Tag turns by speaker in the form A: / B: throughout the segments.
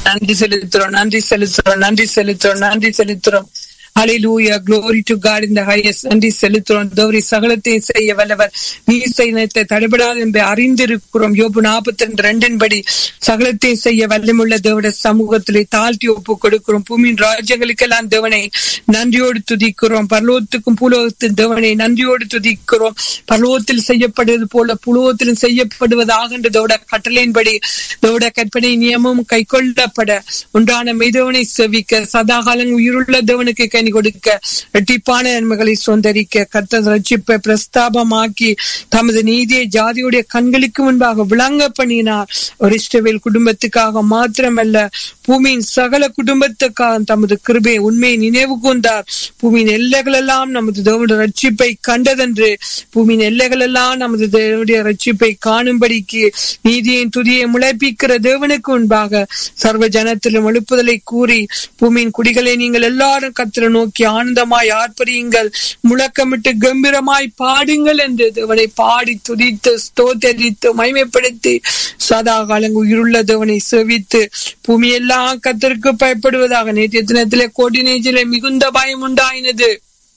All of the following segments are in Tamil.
A: நன்றி செலுத்துறோம் நன்றி செலுத்துறோம் நன்றி செலுத்துறோம் நன்றி செலுத்துறோம் ஹalleluya glory to god in the highest நன்றி செலுத்துறோம் தேவரி சகலத்தையும் செய்ய வல்லவர் நீ செய்யத்தை தடைபடாது என்று அறிந்திருக்கிறோம் யோபு நாற்பத்தி ரெண்டு ரெண்டின் படி சகலத்தையும் செய்ய வல்லமுள்ள தேவட சமூகத்திலே தாழ்த்தி ஒப்பு கொடுக்கிறோம் பூமியின் ராஜ்யங்களுக்கெல்லாம் தேவனை நன்றியோடு துதிக்கிறோம் பரலோகத்துக்கும் பூலோகத்தின் தேவனை நன்றியோடு துதிக்கிறோம் பரலோகத்தில் செய்யப்படுவது போல புலோகத்திலும் செய்யப்படுவதாக என்ற தேவட கட்டளையின்படி தேவட கற்பனை நியமம் கை கொள்ளப்பட உண்டான மெய்தவனை செவிக்க சதாகாலம் உயிருள்ள தேவனுக்கு கனி கொடுக்க இரட்டிப்பான நன்மைகளை சொந்தரிக்க கர்த்தர் ரட்சிப்பை பிரஸ்தாபமாக்கி தமது நீதியை ஜாதியுடைய கண்களுக்கு முன்பாக விளங்க பண்ணினார் ஒரு இஷ்டவேல் குடும்பத்துக்காக மாத்திரமல்ல பூமியின் சகல குடும்பத்துக்காக தமது கிருபை உண்மையை நினைவு கூர்ந்தார் பூமியின் எல்லைகள் எல்லாம் நமது தேவனுடைய ரட்சிப்பை கண்டதென்று பூமியின் எல்லைகள் எல்லாம் நமது தேவனுடைய ரட்சிப்பை காணும்படிக்கு நீதியின் துதியை முளைப்பிக்கிற தேவனுக்கு முன்பாக சர்வ ஜனத்திலும் எழுப்புதலை கூறி பூமியின் குடிகளை நீங்கள் எல்லாரும் கத்திர நோக்கி ஆனந்தமாய் ஆர்ப்பரியுங்கள் முழக்கமிட்டு கம்பீரமாய் பாடுங்கள் என்று தேவனை பாடி துதித்து ஸ்தோத்தரித்து மகிமைப்படுத்தி சதா காலங்கு உயிருள்ள தேவனை செவித்து பூமியெல்லாம் கத்திற்கு பயப்படுவதாக நேற்றைய தினத்திலே கோடி நெஞ்சிலே மிகுந்த பயம் உண்டாயினது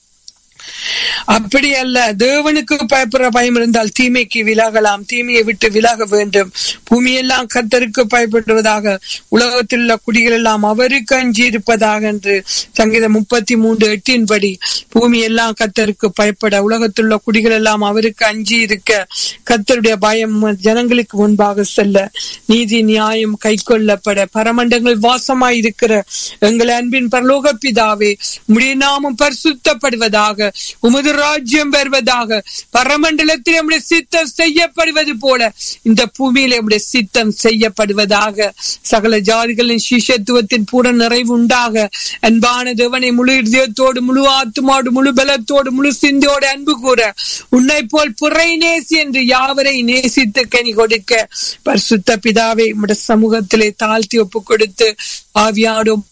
A: அப்படி அல்ல தேவனுக்கு பயப்படுற பயம் இருந்தால் தீமைக்கு விலகலாம் தீமையை விட்டு விலக வேண்டும் பூமியெல்லாம் கத்தருக்கு பயப்படுவதாக உலகத்தில் உள்ள குடிகள் எல்லாம் அவருக்கு அஞ்சி இருப்பதாக என்று சங்கீதம் முப்பத்தி மூன்று எட்டின் படி பூமி எல்லாம் கத்தருக்கு பயப்பட உலகத்தில் உள்ள குடிகள் எல்லாம் அவருக்கு அஞ்சி இருக்க கத்தருடைய பயம் ஜனங்களுக்கு முன்பாக செல்ல நீதி நியாயம் கை கொள்ளப்பட பரமண்டங்கள் வாசமாய் இருக்கிற எங்கள் அன்பின் பரலோக பிதாவே முடிய நாமம் பரிசுத்தப்படுவதாக உமது ராஜ்யம் பெறுவதாக பரமண்டலத்தில் நம்முடைய சித்தம் செய்யப்படுவது போல இந்த பூமியில நம்முடைய சித்தம் செய்யப்படுவதாக சகல ஜாதிகளின் சிஷத்துவத்தின் பூர நிறைவு உண்டாக அன்பான தேவனை முழு இதயத்தோடு முழு ஆத்துமாடு முழு பலத்தோடு முழு சிந்தியோடு அன்பு கூற உன்னை போல் புறை நேசி என்று யாவரை நேசித்து கனி கொடுக்க பரிசுத்த பிதாவை நம்முடைய சமூகத்திலே தாழ்த்தி ஒப்பு கொடுத்து ஆவியாடும்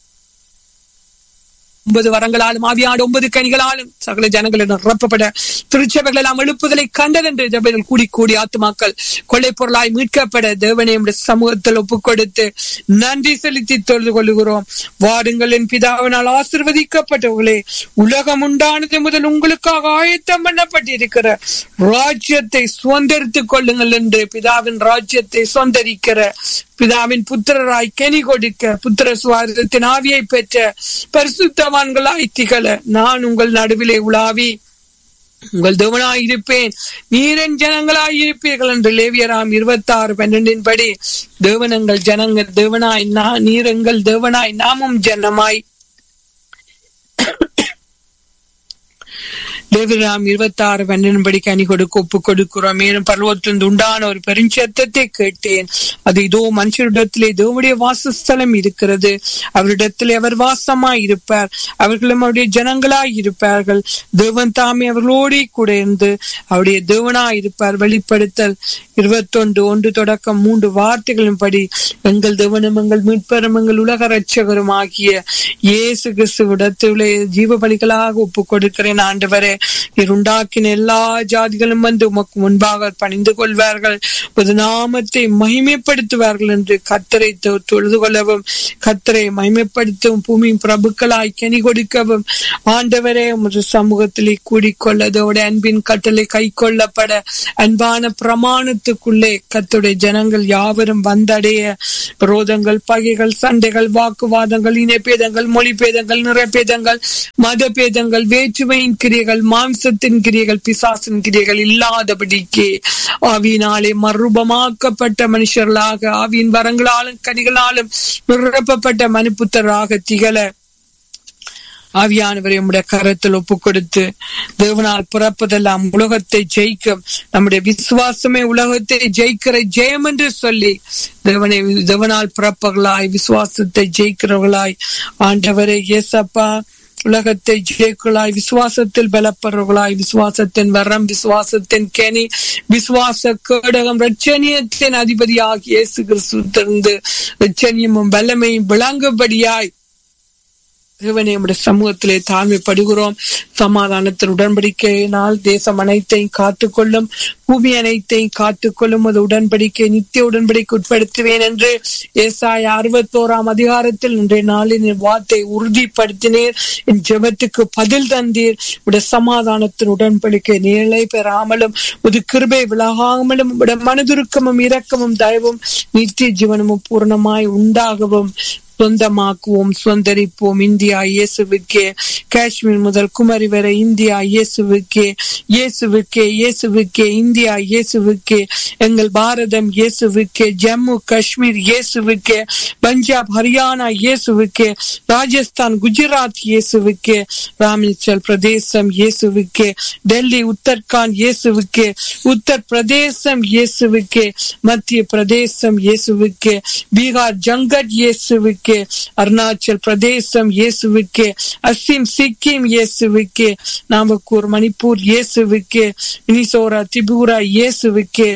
A: ஒன்பது வரங்களாலும் ஆவியாடு ஒன்பது கனிகளாலும் சகல ஜனங்களிடம் நிரப்பப்பட திருச்சபைகள் எல்லாம் எழுப்புதலை கண்டதென்று ஜபைகள் கூடி கூடி ஆத்துமாக்கள் கொள்ளை பொருளாய் மீட்கப்பட தேவனை சமூகத்தில் ஒப்புக் கொடுத்து நன்றி செலுத்தி தொழுது கொள்கிறோம் வாருங்கள் என் பிதாவினால் ஆசிர்வதிக்கப்பட்டவர்களே உலகம் உண்டானது முதல் உங்களுக்காக ஆயத்தம் பண்ணப்பட்டிருக்கிற ராஜ்யத்தை சுதந்திரித்துக் கொள்ளுங்கள் என்று பிதாவின் ராஜ்யத்தை சுதந்திரிக்கிற பிதாவின் புத்திரராய் கனி கொடுக்க புத்திர சுவாரத்தின் ஆவியை பெற்ற பரிசுத்தவான்களாய் திகழ நான் உங்கள் நடுவிலே உலாவி உங்கள் தேவனாய் இருப்பேன் நீரன் ஜனங்களாய் இருப்பீர்கள் என்று லேவியராம் இருபத்தி ஆறு பன்னெண்டின் படி தேவனங்கள் ஜனங்கள் தேவனாய் நீரங்கள் தேவனாய் நாமும் ஜனமாய் தேவராம் இருபத்தி ஆறு பன்னெண்டு கனி கொடுக்க ஒப்பு கொடுக்கிறோம் மேலும் பருவத்திலிருந்து உண்டான ஒரு பெருஞ்சத்தத்தை கேட்டேன் அது இதோ மனுஷரிடத்திலே தேவனுடைய வாசஸ்தலம் இருக்கிறது அவரிடத்திலே அவர் வாசமாய் இருப்பார் அவர்களும் அவருடைய ஜனங்களாய் இருப்பார்கள் தேவன் தாமே அவர்களோடு கூட இருந்து அவருடைய தேவனாய் இருப்பார் வெளிப்படுத்தல் இருபத்தொன்று ஒன்று தொடக்கம் மூன்று வார்த்தைகளின் படி எங்கள் தேவனும் எங்கள் மீட்பரும் எங்கள் உலக ரட்சகரும் ஆகிய இயேசு கிறிஸ்துவிடத்திலே ஜீவ பலிகளாக ஒப்பு கொடுக்கிறேன் ஆண்டவரே நீர் உண்டாக்கின எல்லா ஜாதிகளும் வந்து உமக்கு முன்பாக பணிந்து கொள்வார்கள் ஒரு நாமத்தை மகிமைப்படுத்துவார்கள் என்று கத்தரை தொழுது கொள்ளவும் கத்தரை மகிமைப்படுத்தவும் பூமியின் பிரபுக்களாய் கனி கொடுக்கவும் ஆண்டவரே உமது சமூகத்திலே கூடிக்கொள்ளதோட அன்பின் கட்டளை கை கொள்ளப்பட அன்பான பிரமாணத்துக்குள்ளே கத்துடைய ஜனங்கள் யாவரும் வந்தடைய விரோதங்கள் பகைகள் சண்டைகள் வாக்குவாதங்கள் இனப்பேதங்கள் மொழிபேதங்கள் நிறப்பேதங்கள் மத பேதங்கள் வேற்றுமையின் கிரியைகள் மாம்சத்தின் கிரியைகள் பிசாசின் கிரியைகள் இல்லாதபடிக்கு ஆவியினாலே மறுபமாக்கப்பட்ட மனுஷர்களாக ஆவியின் வரங்களாலும் கனிகளாலும் நிரப்பப்பட்ட மனுப்புத்தராக திகழ ஆவியானவரை உம்முடைய கரத்தில் ஒப்பு கொடுத்து தேவனால் பிறப்பதெல்லாம் உலகத்தை ஜெயிக்கும் நம்முடைய விசுவாசமே உலகத்தை ஜெயிக்கிற ஜெயம் என்று சொல்லி தேவனை தேவனால் பிறப்பவர்களாய் விசுவாசத்தை ஜெயிக்கிறவர்களாய் ஆண்டவரை ஏசப்பா உலகத்தை ஜெயக்குழாய் விசுவாசத்தில் பலப்படுறவர்களாய் விசுவாசத்தின் வரம் விசுவாசத்தின் கெனி விசுவாச கேடகம் ரட்சணியத்தின் அதிபதியாகி இயேசு கிறிஸ்து ரட்சணியமும் வல்லமையும் விளங்கும்படியாய் தேவனே உடைய சமூகத்திலே தாழ்மைப்படுகிறோம் சமாதானத்தின் உடன்படிக்கையினால் தேசம் அனைத்தையும் காத்துக்கொள்ளும் பூமி அனைத்தையும் காத்துக்கொள்ளும் அது உடன்படிக்கை நித்திய உடன்படிக்கை உட்படுத்துவேன் என்று ஏசாய அறுபத்தோராம் அதிகாரத்தில் இன்றைய நாளின் என் வார்த்தை உறுதிப்படுத்தினீர் என் ஜெபத்துக்கு பதில் தந்தீர் உடைய சமாதானத்தின் உடன்படிக்கை நிலை பெறாமலும் உது கிருபை விலகாமலும் உடைய மனதுருக்கமும் இரக்கமும் தயவும் நித்திய ஜீவனமும் பூர்ணமாய் உண்டாகவும் சொந்தமாக்குவோம் சுதந்திரிப்போம் இந்தியா இயேசுவுக்கே காஷ்மீர் முதல் குமரி வரை இந்தியா இயேசுவுக்கே இயேசுவுக்கே இயேசுவுக்கே இந்தியா இயேசுவுக்கே எங்கள் பாரதம் இயேசுவுக்கே ஜம்மு காஷ்மீர் இயேசுவுக்கே பஞ்சாப் ஹரியானா இயேசுவுக்கே ராஜஸ்தான் குஜராத் இயேசுவுக்கே ராமேஸ்வர் பிரதேசம் இயேசுவுக்கே டெல்லி உத்தரகாண்ட் இயேசுவுக்கே உத்தர் பிரதேசம் இயேசுவுக்கே மத்திய பிரதேசம் இயேசுவுக்கே பீகார் ஜங்கட் இயேசுவுக்கே அருணாச்சல் பிரதேசம் இயேசுவுக்கே அசிம் சிக்கிம் இயேசுவுக்கே நாமக்கூர் மணிப்பூர் இயேசுவுக்கே மினிசோரா திபுரா இயேசுவுக்கே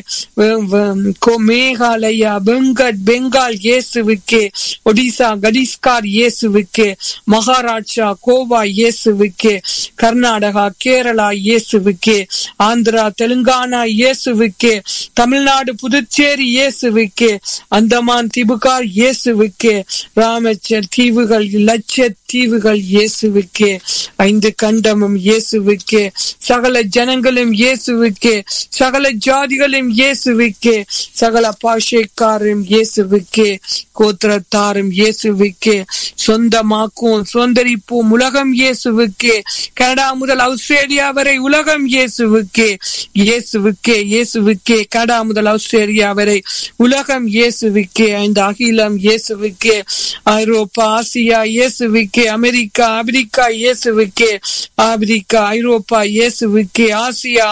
A: மேகாலயா பெங்கட் பெங்கால் இயேசுவுக்கே ஒடிசா கடிஸ்கார் இயேசுவுக்கே மகாராஷ்டிரா கோவா இயேசுவுக்கே கர்நாடகா கேரளா இயேசுவுக்கே ஆந்திரா தெலுங்கானா இயேசுவுக்கே தமிழ்நாடு புதுச்சேரி இயேசுவுக்கே அந்தமான் திபுகார் இயேசுவுக்கே ராமச்சர் தீவுகள் லட்ச தீவுகள் இயேசுவுக்கே ஐந்து கண்டமும் இயேசுவுக்கே சகல ஜனங்களும் இயேசுவுக்கே சகல ஜாதிகளும் இயேசுவுக்கே சகல பாஷைக்காரும் இயேசுவுக்கே கோத்திரத்தாரும் இயேசுவுக்கே சொந்தமாக்கும் சொந்தரிப்போம் உலகம் இயேசுவுக்கே கனடா முதல் ஆஸ்திரேலியா வரை உலகம் இயேசுவுக்கே இயேசுவுக்கே இயேசுவுக்கே கனடா முதல் ஆஸ்திரேலியா வரை உலகம் இயேசுவுக்கே ஐந்து அகிலம் இயேசுவுக்கே ஐரோப்பா ஆசியா இயேசுவுக்கே அமெரிக்கா ஆப்பிரிக்கா இயேசுவுக்கே ஆப்பிரிக்கா ஐரோப்பா இயேசுவுக்கே ஆசியா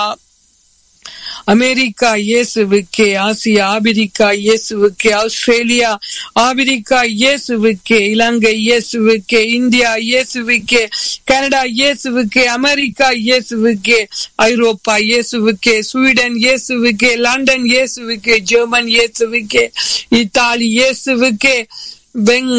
A: அமெரிக்கா இயேசுவுக்கே ஆசியா ஆபிரிக்கா இயேசுவுக்கே ஆஸ்திரேலியா ஆபிரிக்கா இயேசுவுக்கே இலங்கை இயேசுவுக்கே இந்தியா இயேசுவுக்கே கனடா இயேசுவுக்கே அமெரிக்கா இயேசுவுக்கே ஐரோப்பா இயேசுவுக்கே ஸ்வீடன் இயேசுவுக்கே லண்டன் இயேசுவுக்கே ஜெர்மன் இயேசுவுக்கே இத்தாலி இயேசுவுக்கே பெங்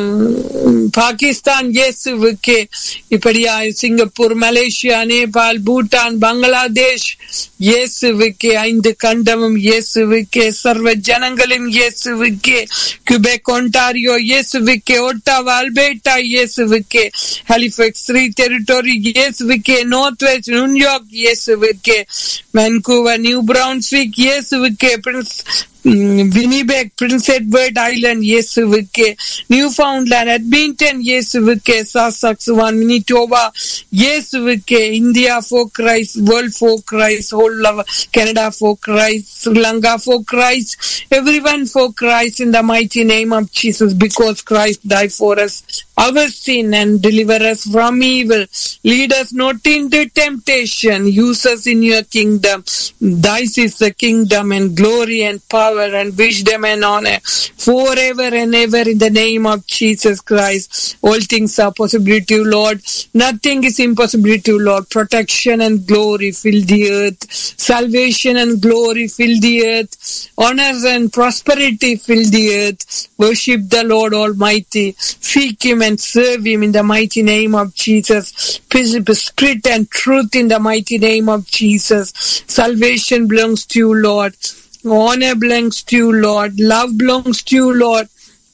A: பாகிஸ்தான் இயேசுவுக்கே இப்படியா சிங்கப்பூர் மலேசியா நேபாள் பூட்டான் பங்களாதேஷ் இயேசுவுக்கே ஐந்து கண்டமும் இயேசுவுக்கே சர்வ ஜனங்களும் இயேசுவுக்கே குபெக் ஒன்டாரியோ இயேசுவுக்கே ஒட்டாவா அல்பேட்டா இயேசுவுக்கே ஹலிஃபெக்ஸ் த்ரீ டெரிட்டோரி இயேசுவுக்கே நார்த் வெஸ்ட் நியூயார்க் இயேசுவுக்கே வென்கூவர் நியூ பிரவுன்ஸ்விக் இயேசுவுக்கே prince Winnipeg prince Edward island இயேசுவுக்கே நியூ ஃபவுண்ட்லேண்ட் அட்மிண்டன் இயேசுவுக்கே சாசாக்சுவான் மினிட்டோவா இயேசுவுக்கே India for Christ world for Christ whole Canada for Christ Sri Lanka for Christ everyone for Christ in the mighty name of Jesus because Christ die for us our sin and deliver us from evil. Lead us not into temptation. Use us in your kingdom. Thine is the kingdom and glory and power and wisdom and honor forever and ever in the name of Jesus Christ. All things are possible to you, Lord. Nothing is impossible to you, Lord. Protection and glory fill the earth. Salvation and glory fill the earth. Honors and prosperity fill the earth. Worship the Lord Almighty. Seek Him and serve Him in the mighty name of Jesus. Spirit and truth in the mighty name of Jesus. Salvation belongs to you, Lord. Honor belongs to you, Lord. Love belongs to you, Lord.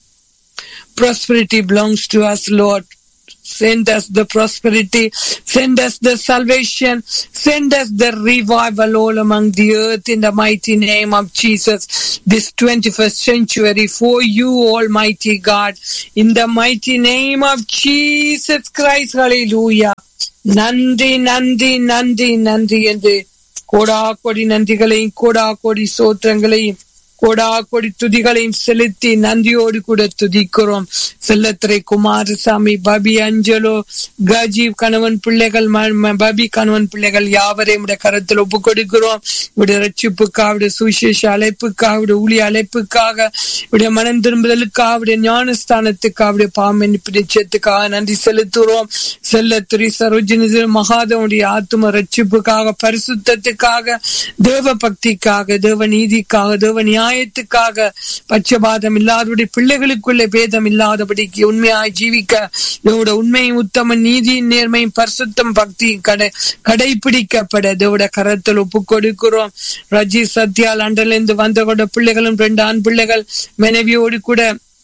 A: Prosperity belongs to us, Lord. Send us the prosperity. Send us the salvation. Send us the revival all among the earth in the mighty name of Jesus. This 21st century for you, Almighty God. In the mighty name of Jesus Christ. Hallelujah. நன்றி நன்றி நன்றி நன்றி என்று கோடா கொடி நன்றிகளையும் கோடா கொடி சோத்திரங்களையும் கோடா கொடி துதிகளையும் செலுத்தி நன்றியோடு கூட துதிக்கிறோம் செல்லத்துறை குமாரசாமி பபி அஞ்சலோ கஜீவ் கணவன் பிள்ளைகள் பபி கணவன் பிள்ளைகள் யாவரையும் உடைய கரத்தில் ஒப்பு கொடுக்கிறோம் உடைய ரட்சிப்புக்காக உடைய சுவிசேஷ அழைப்புக்காக உடைய ஊழிய அழைப்புக்காக உடைய மனம் திரும்புதலுக்காக உடைய ஞானஸ்தானத்துக்காக உடைய பாம்பு நிச்சயத்துக்காக நன்றி செலுத்துகிறோம் செல்லத்துறை சரோஜினி மகாதவனுடைய ஆத்தும ரட்சிப்புக்காக பரிசுத்தத்துக்காக தேவ பக்திக்காக தேவ நீதிக்காக தேவ நியாய நியாயத்துக்காக பட்சபாதம் இல்லாதபடி பிள்ளைகளுக்குள்ளே பேதம் இல்லாதபடிக்கு உண்மையாய் ஜீவிக்க இதோட உண்மையும் உத்தம நீதியின் நேர்மையும் பரிசுத்தம் பக்தியும் கடை கடைபிடிக்கப்பட இதோட கரத்தில் ஒப்பு கொடுக்கிறோம் ரஜி சத்யா லண்டன்ல இருந்து வந்தவரோட பிள்ளைகளும் ரெண்டு ஆண் பிள்ளைகள் மனைவியோடு கூட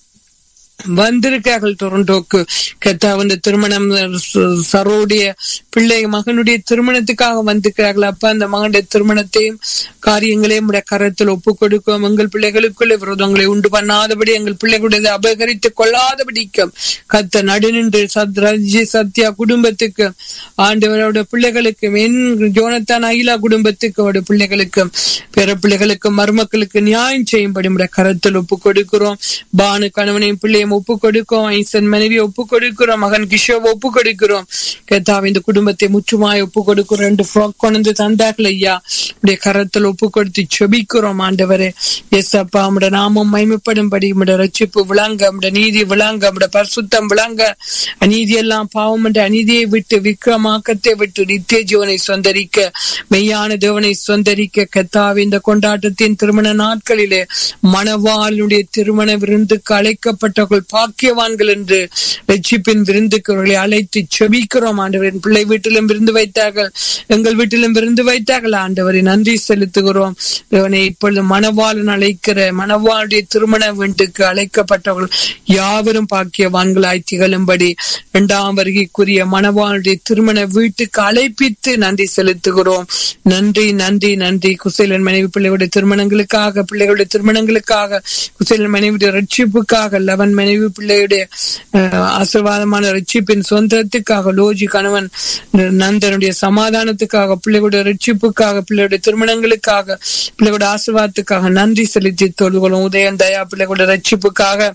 A: வந்திருக்கார்கள் டொரண்டோக்கு கத்தா வந்து திருமணம் ச- சரோடைய பிள்ளை மகனுடைய திருமணத்துக்காக வந்திருக்கிறார்கள் அப்ப அந்த மகனுடைய திருமணத்தையும் காரியங்களையும் உடைய கரத்தில் ஒப்பு கொடுக்கும் எங்கள் பிள்ளைகளுக்குள்ள விரோதங்களை உண்டு பண்ணாதபடி எங்கள் பிள்ளைகளுடைய அபகரித்து கொள்ளாதபடிக்கும் கத்த நடுநின்று சத் ரஜி சத்யா குடும்பத்துக்கு ஆண்டவரோட பிள்ளைகளுக்கும் என் ஜோனத்தான் அகிலா குடும்பத்துக்கு அவருடைய பிள்ளைகளுக்கும் பிற பிள்ளைகளுக்கும் மருமக்களுக்கு நியாயம் செய்யும்படி உடைய கரத்தில் ஒப்பு கொடுக்கிறோம் பானு கணவனையும் பிள்ளையும் ஒப்பு கொடுக்கிறோம் ஐசன் மனைவி ஒப்பு கொடுக்கிறோம் மகன் கிஷோவை ஒப்பு கொடுக்கிறோம் கத்தாவை இந்த குடும்பத்தை முற்றுமாய் ஒப்பு கொடுக்கிறோம் ரெண்டு ஃப்ராக் கொண்டு தந்தார்கள் ஐயா உடைய கரத்தில் ஒப்பு கொடுத்து செபிக்கிறோம் ஆண்டவரே எஸ் அப்பா உடைய நாமம் மைமைப்படும்படி உடைய ரட்சிப்பு விளங்க உடைய நீதி விளங்க உடைய பரிசுத்தம் விளங்க அநீதி எல்லாம் பாவம் என்ற அநீதியை விட்டு விக்ரமாக்கத்தை விட்டு நித்திய ஜீவனை சொந்தரிக்க மெய்யான தேவனை சொந்தரிக்க கத்தாவி இந்த கொண்டாட்டத்தின் திருமண நாட்களிலே மணவாளுடைய திருமண விருந்துக்கு அழைக்கப்பட்டவர்கள் பாக்கியவான்கள் என்று ரட்சிப்பின் விருந்துக்கு அவர்களை அழைத்து செபிக்கிறோம் ஆண்டவரின் பிள்ளை வீட்டிலும் விருந்து வைத்தார்கள் எங்கள் வீட்டிலும் விருந்து வைத்தார்கள் ஆண்டவரை நன்றி செலுத்துகிறோம் தேவனை இப்பொழுது மணவாளன் அழைக்கிற மணவாளுடைய திருமண வீட்டுக்கு அழைக்கப்பட்டவர்கள் யாவரும் பாக்கியவான்களாய் திகழும்படி இரண்டாம் வருகைக்குரிய மணவாளுடைய திருமண வீட்டுக்கு அழைப்பித்து நன்றி செலுத்துகிறோம் நன்றி நன்றி நன்றி குசேலன் மனைவி பிள்ளைகளுடைய திருமணங்களுக்காக பிள்ளைகளுடைய திருமணங்களுக்காக குசேலன் மனைவியுடைய ரட்சிப்புக்காக லவன் மனைவி பிள்ளையுடைய அஹ், ஆசீர்வாதமான ரட்சிப்பின் சொந்தத்துக்காக லோஜி கணவன் நந்தனுடைய சமாதானத்துக்காக பிள்ளைகளுடைய ரட்சிப்புக்காக பிள்ளைகளுடைய திருமணங்களுக்காக பிள்ளைகளுடைய ஆசீர்வாதத்துக்காக நன்றி செலுத்தி தொழுகிறோம் உதயன் தயா பிள்ளைகளுடைய ரட்சிப்புக்காக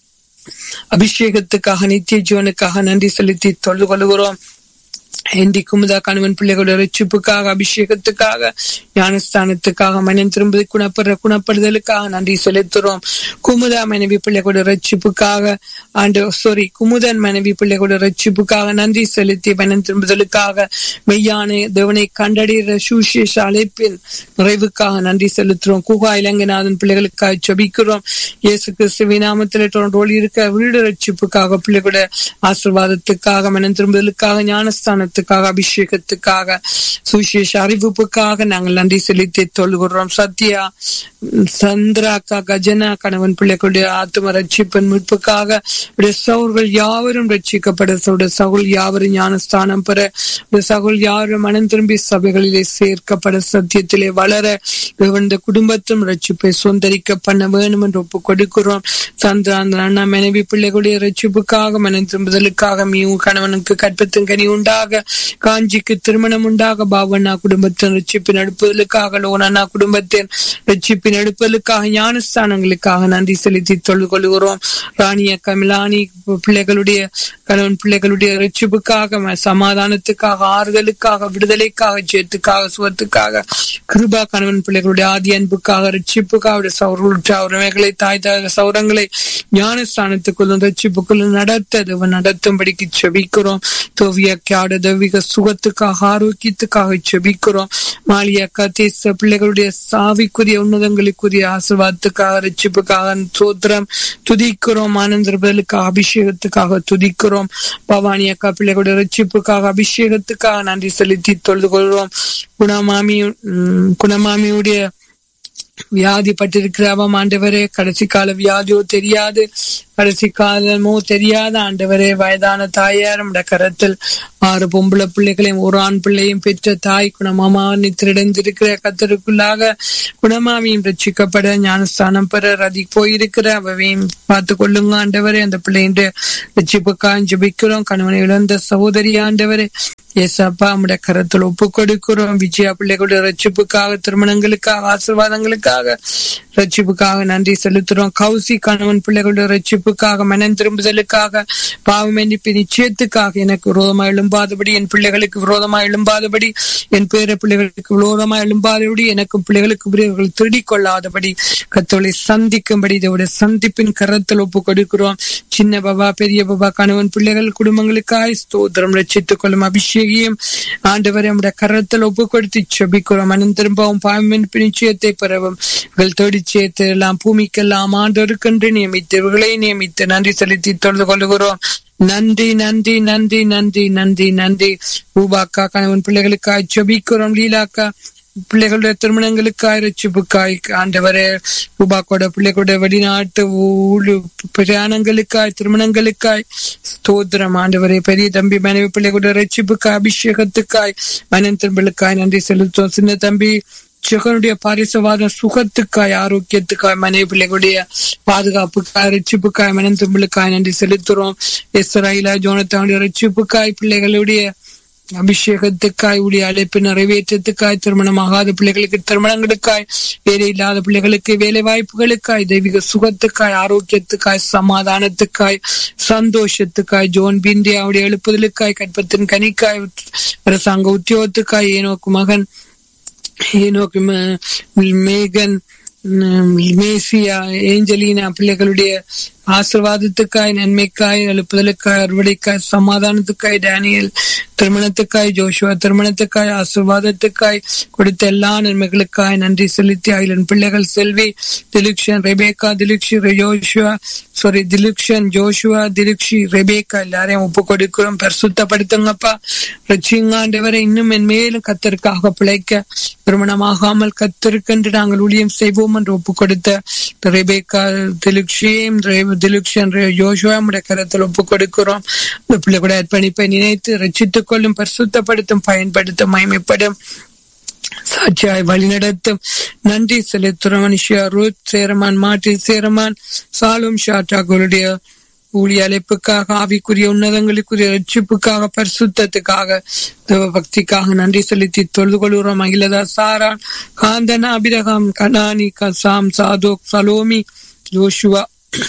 A: அபிஷேகத்துக்காக நித்திய ஜீவனுக்காக நன்றி செலுத்தி தொழுது கொள்கிறோம் ஹெந்தி குமுதா கணவன் பிள்ளைகளுடைய ரட்சிப்புக்காக அபிஷேகத்துக்காக ஞானஸ்தானத்துக்காக மனம் திரும்பி குணப்படுற குணப்படுதலுக்காக நன்றி செலுத்துறோம் குமுதா மனைவி பிள்ளைகளுடைய ரட்சிப்புக்காக ஆண்டு சாரி குமுதன் மனைவி பிள்ளைகளுடைய ரட்சிப்புக்காக நன்றி செலுத்தி மனம் திரும்புதலுக்காக மெய்யான தேவனை கண்டடைகிற சுசேஷ அழைப்பின் நிறைவுக்காக நன்றி செலுத்துறோம் குகா இலங்கைநாதன் பிள்ளைகளுக்காக ஜெபிக்கிறோம் இயேசு கிறிஸ்துவின் நாமத்தில் ரோல் இருக்க வீடு ரட்சிப்புக்காக பிள்ளைகளுடைய ஆசீர்வாதத்துக்காக மனம் திரும்புதலுக்காக ஞானஸ்தானத்துக்காக அபிஷேகத்துக்காக சுவிசேஷ அறிவிப்புக்காக நாங்கள் நன்றி செலுத்தி தொழுகிறோம் சத்யா உம், சந்திரா அக்கா கஜனா கணவன் பிள்ளைகளுடைய ஆத்ம ரட்சிப்பின் மீட்புக்காக உடைய சவுர்கள் யாவரும் ரட்சிக்கப்பட உடைய சகுல் யாவரும் ஞானஸ்தானம் பெற உடைய சகுல் யாவரும் மனம் திரும்பி சபைகளிலே சேர்க்கப்பட சத்தியத்திலே வளர தேவன் இந்த குடும்பத்தும் ரட்சிப்பை சுந்தரிக்க பண்ண வேணும் என்று ஒப்பு கொடுக்கிறோம் சந்திரா அந்த அண்ணா மனைவி பிள்ளைகளுடைய ரட்சிப்புக்காக மனம் திரும்புதலுக்காக மீவும் கணவனுக்கு கற்பத்தின் கனி உண்டாக காஞ்சிக்கு திருமணம் உண்டாக பாவண்ணா குடும்பத்தின் ரட்சிப்பின் எடுப்பதற்காக லோனண்ணா குடும்பத்தின் ரட்சிப்பின் எடுப்பதற்காக ஞானஸ்தானங்களுக்காக நன்றி செலுத்தி தொழுது கொள்கிறோம் ராணிய கமிலானி பிள்ளைகளுடைய கணவன் பிள்ளைகளுடைய ரட்சிப்புக்காக ம- சமாதானத்துக்காக ஆறுதலுக்காக விடுதலைக்காக ஜெயத்துக்காக சுகத்துக்காக கிருபா கணவன் பிள்ளைகளுடைய ஆதி அன்புக்காக ரட்சிப்புக்காக அவருடைய சௌரலுற்ற உரிமைகளை தாய் தாய் சௌரங்களை ஞானஸ்தானத்துக்குள்ளும் ரட்சிப்புக்குள்ளும் நடத்த தேவன் நடத்தும்படிக்கு செபிக்கிறோம் தோவிய கியாட தெய்வீக சுகத்துக்காக ஆரோக்கியத்துக்காக செபிக்கிறோம் மாலியக்கா தேச பிள்ளைகளுடைய சாவிக்குரிய உன்னதங்களுக்குரிய ஆசீர்வாதத்துக்காக ரட்சிப்புக்காக சோத்திரம் துதிக்கிறோம் ஆனந்தர்களுக்காக அபிஷேகத்துக்காக துதிக்கிறோம் பவானி அக்கா பிள்ளைகளுடைய ரட்சிப்புக்காக அபிஷேகத்துக்காக நன்றி செலுத்தி தொழுது கொள்கிறோம் குணமாமி உம், குணமாமியுடைய வியாதிப்பட்டிருக்கிற அவம் ஆண்டவரே கடைசி கால வியாதியோ தெரியாது கடைசி காலமோ தெரியாத ஆண்டவரே வயதான தாயார் நம்முடைய கரத்தில் ஆறு பொம்பளை பிள்ளைகளையும் ஒரு ஆண் பிள்ளையும் பெற்ற தாய் குணமாமா நித்திரடைந்திருக்கிற கத்தருக்குள்ளாக குணமாமியும் ரட்சிக்கப்பட ஞானஸ்தானம் பெற ரதி போயிருக்கிற அவையும் பார்த்து கொள்ளுங்க ஆண்டவரே அந்த பிள்ளையின் ரட்சிப்புக்காக ஜெபிக்கிறோம் கணவனை இழந்த சகோதரி ஆண்டவரே ஏசப்பா நம்முடைய கரத்தில் ஒப்பு கொடுக்கிறோம் விஜயா பிள்ளைகளுடைய ரட்சிப்புக்காக திருமணங்களுக்காக ஆசீர்வாதங்களுக்காக ரட்சிப்புக்காக நன்றி செலுத்துறோம் கௌசி கணவன் பிள்ளைகளுடைய ரட்சிப்புக்காக மனம் திரும்புதலுக்காக பாவம் மன்னிப்பு நிச்சயத்துக்காக எனக்கு விரோதமா எழும்பாதபடி என் பிள்ளைகளுக்கு விரோதமா எழும்பாதபடி என் பேர பிள்ளைகளுக்கு விரோதமா எழும்பாதபடி எனக்கும் பிள்ளைகளுக்கு உரியவர்கள் திருடிக் கொள்ளாதபடி கத்தோலை சந்திக்கும்படி இதோட சந்திப்பின் கரத்தில் ஒப்பு கொடுக்கிறோம் சின்ன பாபா பெரிய பாபா கணவன் பிள்ளைகள் குடும்பங்களுக்காய் ஸ்தோத்திரம் ரட்சித்துக் கொள்ளும் அபிஷேகியும் ஆண்டவரை நம்முடைய கரத்தில் ஒப்பு கொடுத்து செபிக்கிறோம் மனம் திரும்பவும் பாவமின் நிச்சயத்தை பெறவும் எங்கள் தேடி சேர்த்து எல்லாம் பூமிக்கெல்லாம் ஆண்டோருக்கென்று நியமித்து இவர்களை நியமித்து நன்றி செலுத்தி தொழுது கொள்கிறோம் நன்றி நன்றி நன்றி நன்றி நன்றி நன்றி ரூபாக்கா கணவன் பிள்ளைகளுக்காய் செபிக்கிறோம் லீலாக்கா பிள்ளைகளுடைய திருமணங்களுக்காய் ரட்சிப்புக்காய் ஆண்டவரே ரூபாக்கோட பிள்ளைகளுடைய வெளிநாட்டு ஊழு பிரயாணங்களுக்காய் திருமணங்களுக்காய் ஸ்தோத்திரம் ஆண்டவரே பெரிய தம்பி மனைவி பிள்ளைகளுடைய ரட்சிப்புக்காய் அபிஷேகத்துக்காய் மனன் திரும்பலுக்காய் நன்றி செலுத்துவோம் சின்ன தம்பி ஜெகனுடைய பாரிசவாத சுகத்துக்காய் ஆரோக்கியத்துக்காய் மனைவி பிள்ளைகளுடைய பாதுகாப்புக்காய் ரட்சிப்புக்காய் மனம் திரும்பலுக்காய் நன்றி செலுத்துறோம் எஸ்ராயிலா ஜோனத்தாவுடைய ரட்சிப்புக்காய் பிள்ளைகளுடைய அபிஷேகத்துக்காய் உடைய அழைப்பு நிறைவேற்றத்துக்காய் திருமணமாகாத பிள்ளைகளுக்கு திருமணங்களுக்காய் வேலை இல்லாத பிள்ளைகளுக்கு வேலை வாய்ப்புகளுக்காய் தெய்வீக சுகத்துக்காய் ஆரோக்கியத்துக்காய் சமாதானத்துக்காய் சந்தோஷத்துக்காய் ஜோன் பிந்தியாவுடைய எழுப்புதலுக்காய் கற்பத்தின் கனிக்காய் அரசாங்க உத்தியோகத்துக்காய் ஏனோக்கு மகன் ஏனோக்கு மேகன் மேசியா ஏஞ்சலினா பிள்ளைகளுடைய ஆசிர்வாதத்துக்காய் நன்மைக்காய் எழுப்புதலுக்காய் அறுவடைக்காய் சமாதானத்துக்காய் டேனியல் திருமணத்துக்காய் ஜோஷுவா திருமணத்துக்காய் ஆசிர்வாதத்துக்காய் கொடுத்த எல்லா நன்மைகளுக்காய் நன்றி செலுத்தி அகிலன் பிள்ளைகள் Selvi Thilukshan Rebecca Thilukshi Joshua sorry Thilukshan Joshua Thilukshi Rebecca எல்லாரையும் ஒப்பு கொடுக்கிறோம் பரிசுத்தப்படுத்துங்கப்பா ரச்சிங்காண்டவரை இன்னும் என் மேலும் கத்தருக்காக பிழைக்க திருமணமாகாமல் கத்திருக்கென்று நாங்கள் ஊழியம் செய்வோம் என்று ஒப்பு கொடுத்த ரெபேக்கா திலுக்ஷியும் திலுக்ஷன் யோசுவா உடைய கரத்தில் ஒப்பு கொடுக்கிறோம் இந்த பிள்ளை கூட அர்ப்பணிப்பை நினைத்து ரச்சித்துக் கொள்ளும் பரிசுத்தப்படுத்தும் பயன்படுத்தும் மயமைப்படும் சாட்சியாய் வழிநடத்தும் நன்றி செலுத்துறோம் மனுஷியா ரூத் சேரமான் மாட்டில் சேரமான் சாலும் ஷாட்டாக்களுடைய ஊழிய அழைப்புக்காக ஆவிக்குரிய உன்னதங்களுக்குரிய ரட்சிப்புக்காக பரிசுத்தத்துக்காக தேவ பக்திக்காக நன்றி செலுத்தி தொழுது கொள்கிறோம் அகிலதா சாரா காந்தனா அபிரகாம் கனானி கசாம் சாதோக் சலோமி ஜோஷுவா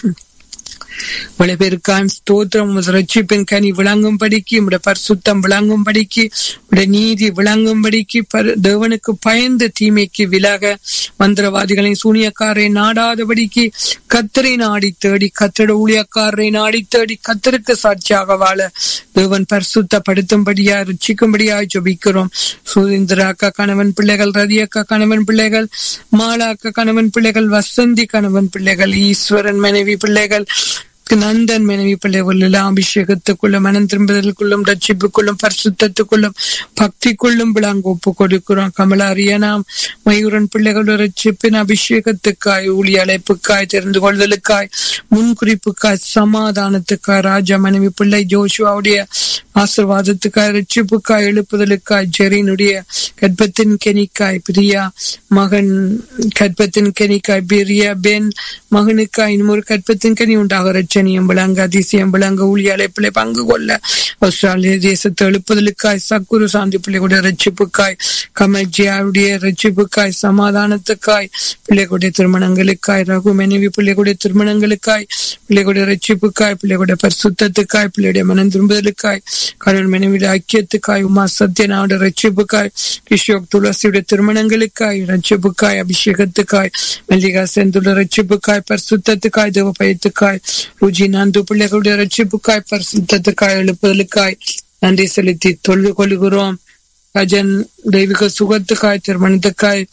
A: பேருக்காம் ஸ்தோத்திரம் ரட்சிப்பின் கனி விளங்கும்படிக்கு உடைய பரிசுத்தம் விளங்கும்படிக்கு உடைய நீதி விளங்கும்படிக்கு தேவனுக்கு பயந்த தீமைக்கு விலக மந்திரவாதிகளின் சூனியக்காரை நாடாதபடிக்கு கத்தரை நாடி தேடி கத்தட ஊழியக்காரரை நாடி தேடி கத்தருக்கு சாட்சியாக வாழ தேவன் பரிசுத்தப்படுத்தும்படியா ரட்சிக்கும்படியா ஜபிக்கிறோம் சுதந்திராக்கா கணவன் பிள்ளைகள் ரதியக்கா கணவன் பிள்ளைகள் மாலாக்கா கணவன் பிள்ளைகள் வசந்தி கணவன் பிள்ளைகள் ஈஸ்வரன் மனைவி பிள்ளைகள் நந்தன் மனைவி பிள்ளைகள் எல்லாம் அபிஷேகத்துக்குள்ளும் மனம் திரும்புதலுக்குள்ளும் ரட்சிப்புக்குள்ளும் பரிசுத்தத்துக்குள்ளும் பக்திக்குள்ளும் விளாங்க ஒப்பு கொடுக்கிறோம் கமலா அரியனாம் மயூரன் பிள்ளைகளோட ரட்சிப்பின் அபிஷேகத்துக்காய் ஊழி அழைப்புக்காய் தெரிந்து கொள்தலுக்காய் முன்குறிப்புக்காய் சமாதானத்துக்காய் ராஜா மனைவி பிள்ளை ஜோஷுவாவுடைய ஆசிர்வாதத்துக்காய் ரட்சிப்புக்காய் எழுப்புதலுக்காய் ஜெரினுடைய கற்பத்தின் கெனிக்காய் பிரியா மகன் கற்பத்தின் கெனிக்காய் பிரியா பென் மகனுக்காய் இன்னொரு கற்பத்தின் கனி உண்டாக ரச்சனியம் விளங்க அதிசயம் விளங்க ஊழி அழைப்பிலை பங்கு கொள்ள ஆஸ்திரேலிய தேசத்தை எழுப்புதலுக்காய் சக்குரு சாந்தி பிள்ளைகளுடைய ரட்சிப்புக்காய் கமல்ஜியாவுடைய ரட்சிப்புக்காய் சமாதானத்துக்காய் பிள்ளைகளுடைய திருமணங்களுக்காய் ரகு மனைவி பிள்ளைகளுடைய திருமணங்களுக்காய் பிள்ளைகளுடைய ரட்சிப்புக்காய் பிள்ளைகளுடைய பரிசுத்தத்துக்காய் பிள்ளையுடைய மனம் திரும்புதலுக்காய் கடவுள் மனைவியுடைய ஐக்கியத்துக்காய் உமா சத்யனாவுடைய ரட்சிப்புக்காய் கிஷோக் துளசியுடைய திருமணங்களுக்காய் ரட்சிப்புக்காய் அபிஷேகத்துக்காய் மல்லிகா செந்துள்ள ரட்சிப்புக்காய் பரிசுத்தத்துக்காய் தேவ பயத்துக்காய் ருஜி நந்து பிள்ளைகளுடைய ரட்சிப்புக்காய் பரிசுத்தத்துக்காய் எழுப்புதலுக்காய் நன்றி செலுத்தி தொழுது கொள்கிறோம் கஜன் தெய்வீக சுகத்துக்காய் திருமணத்துக்காய்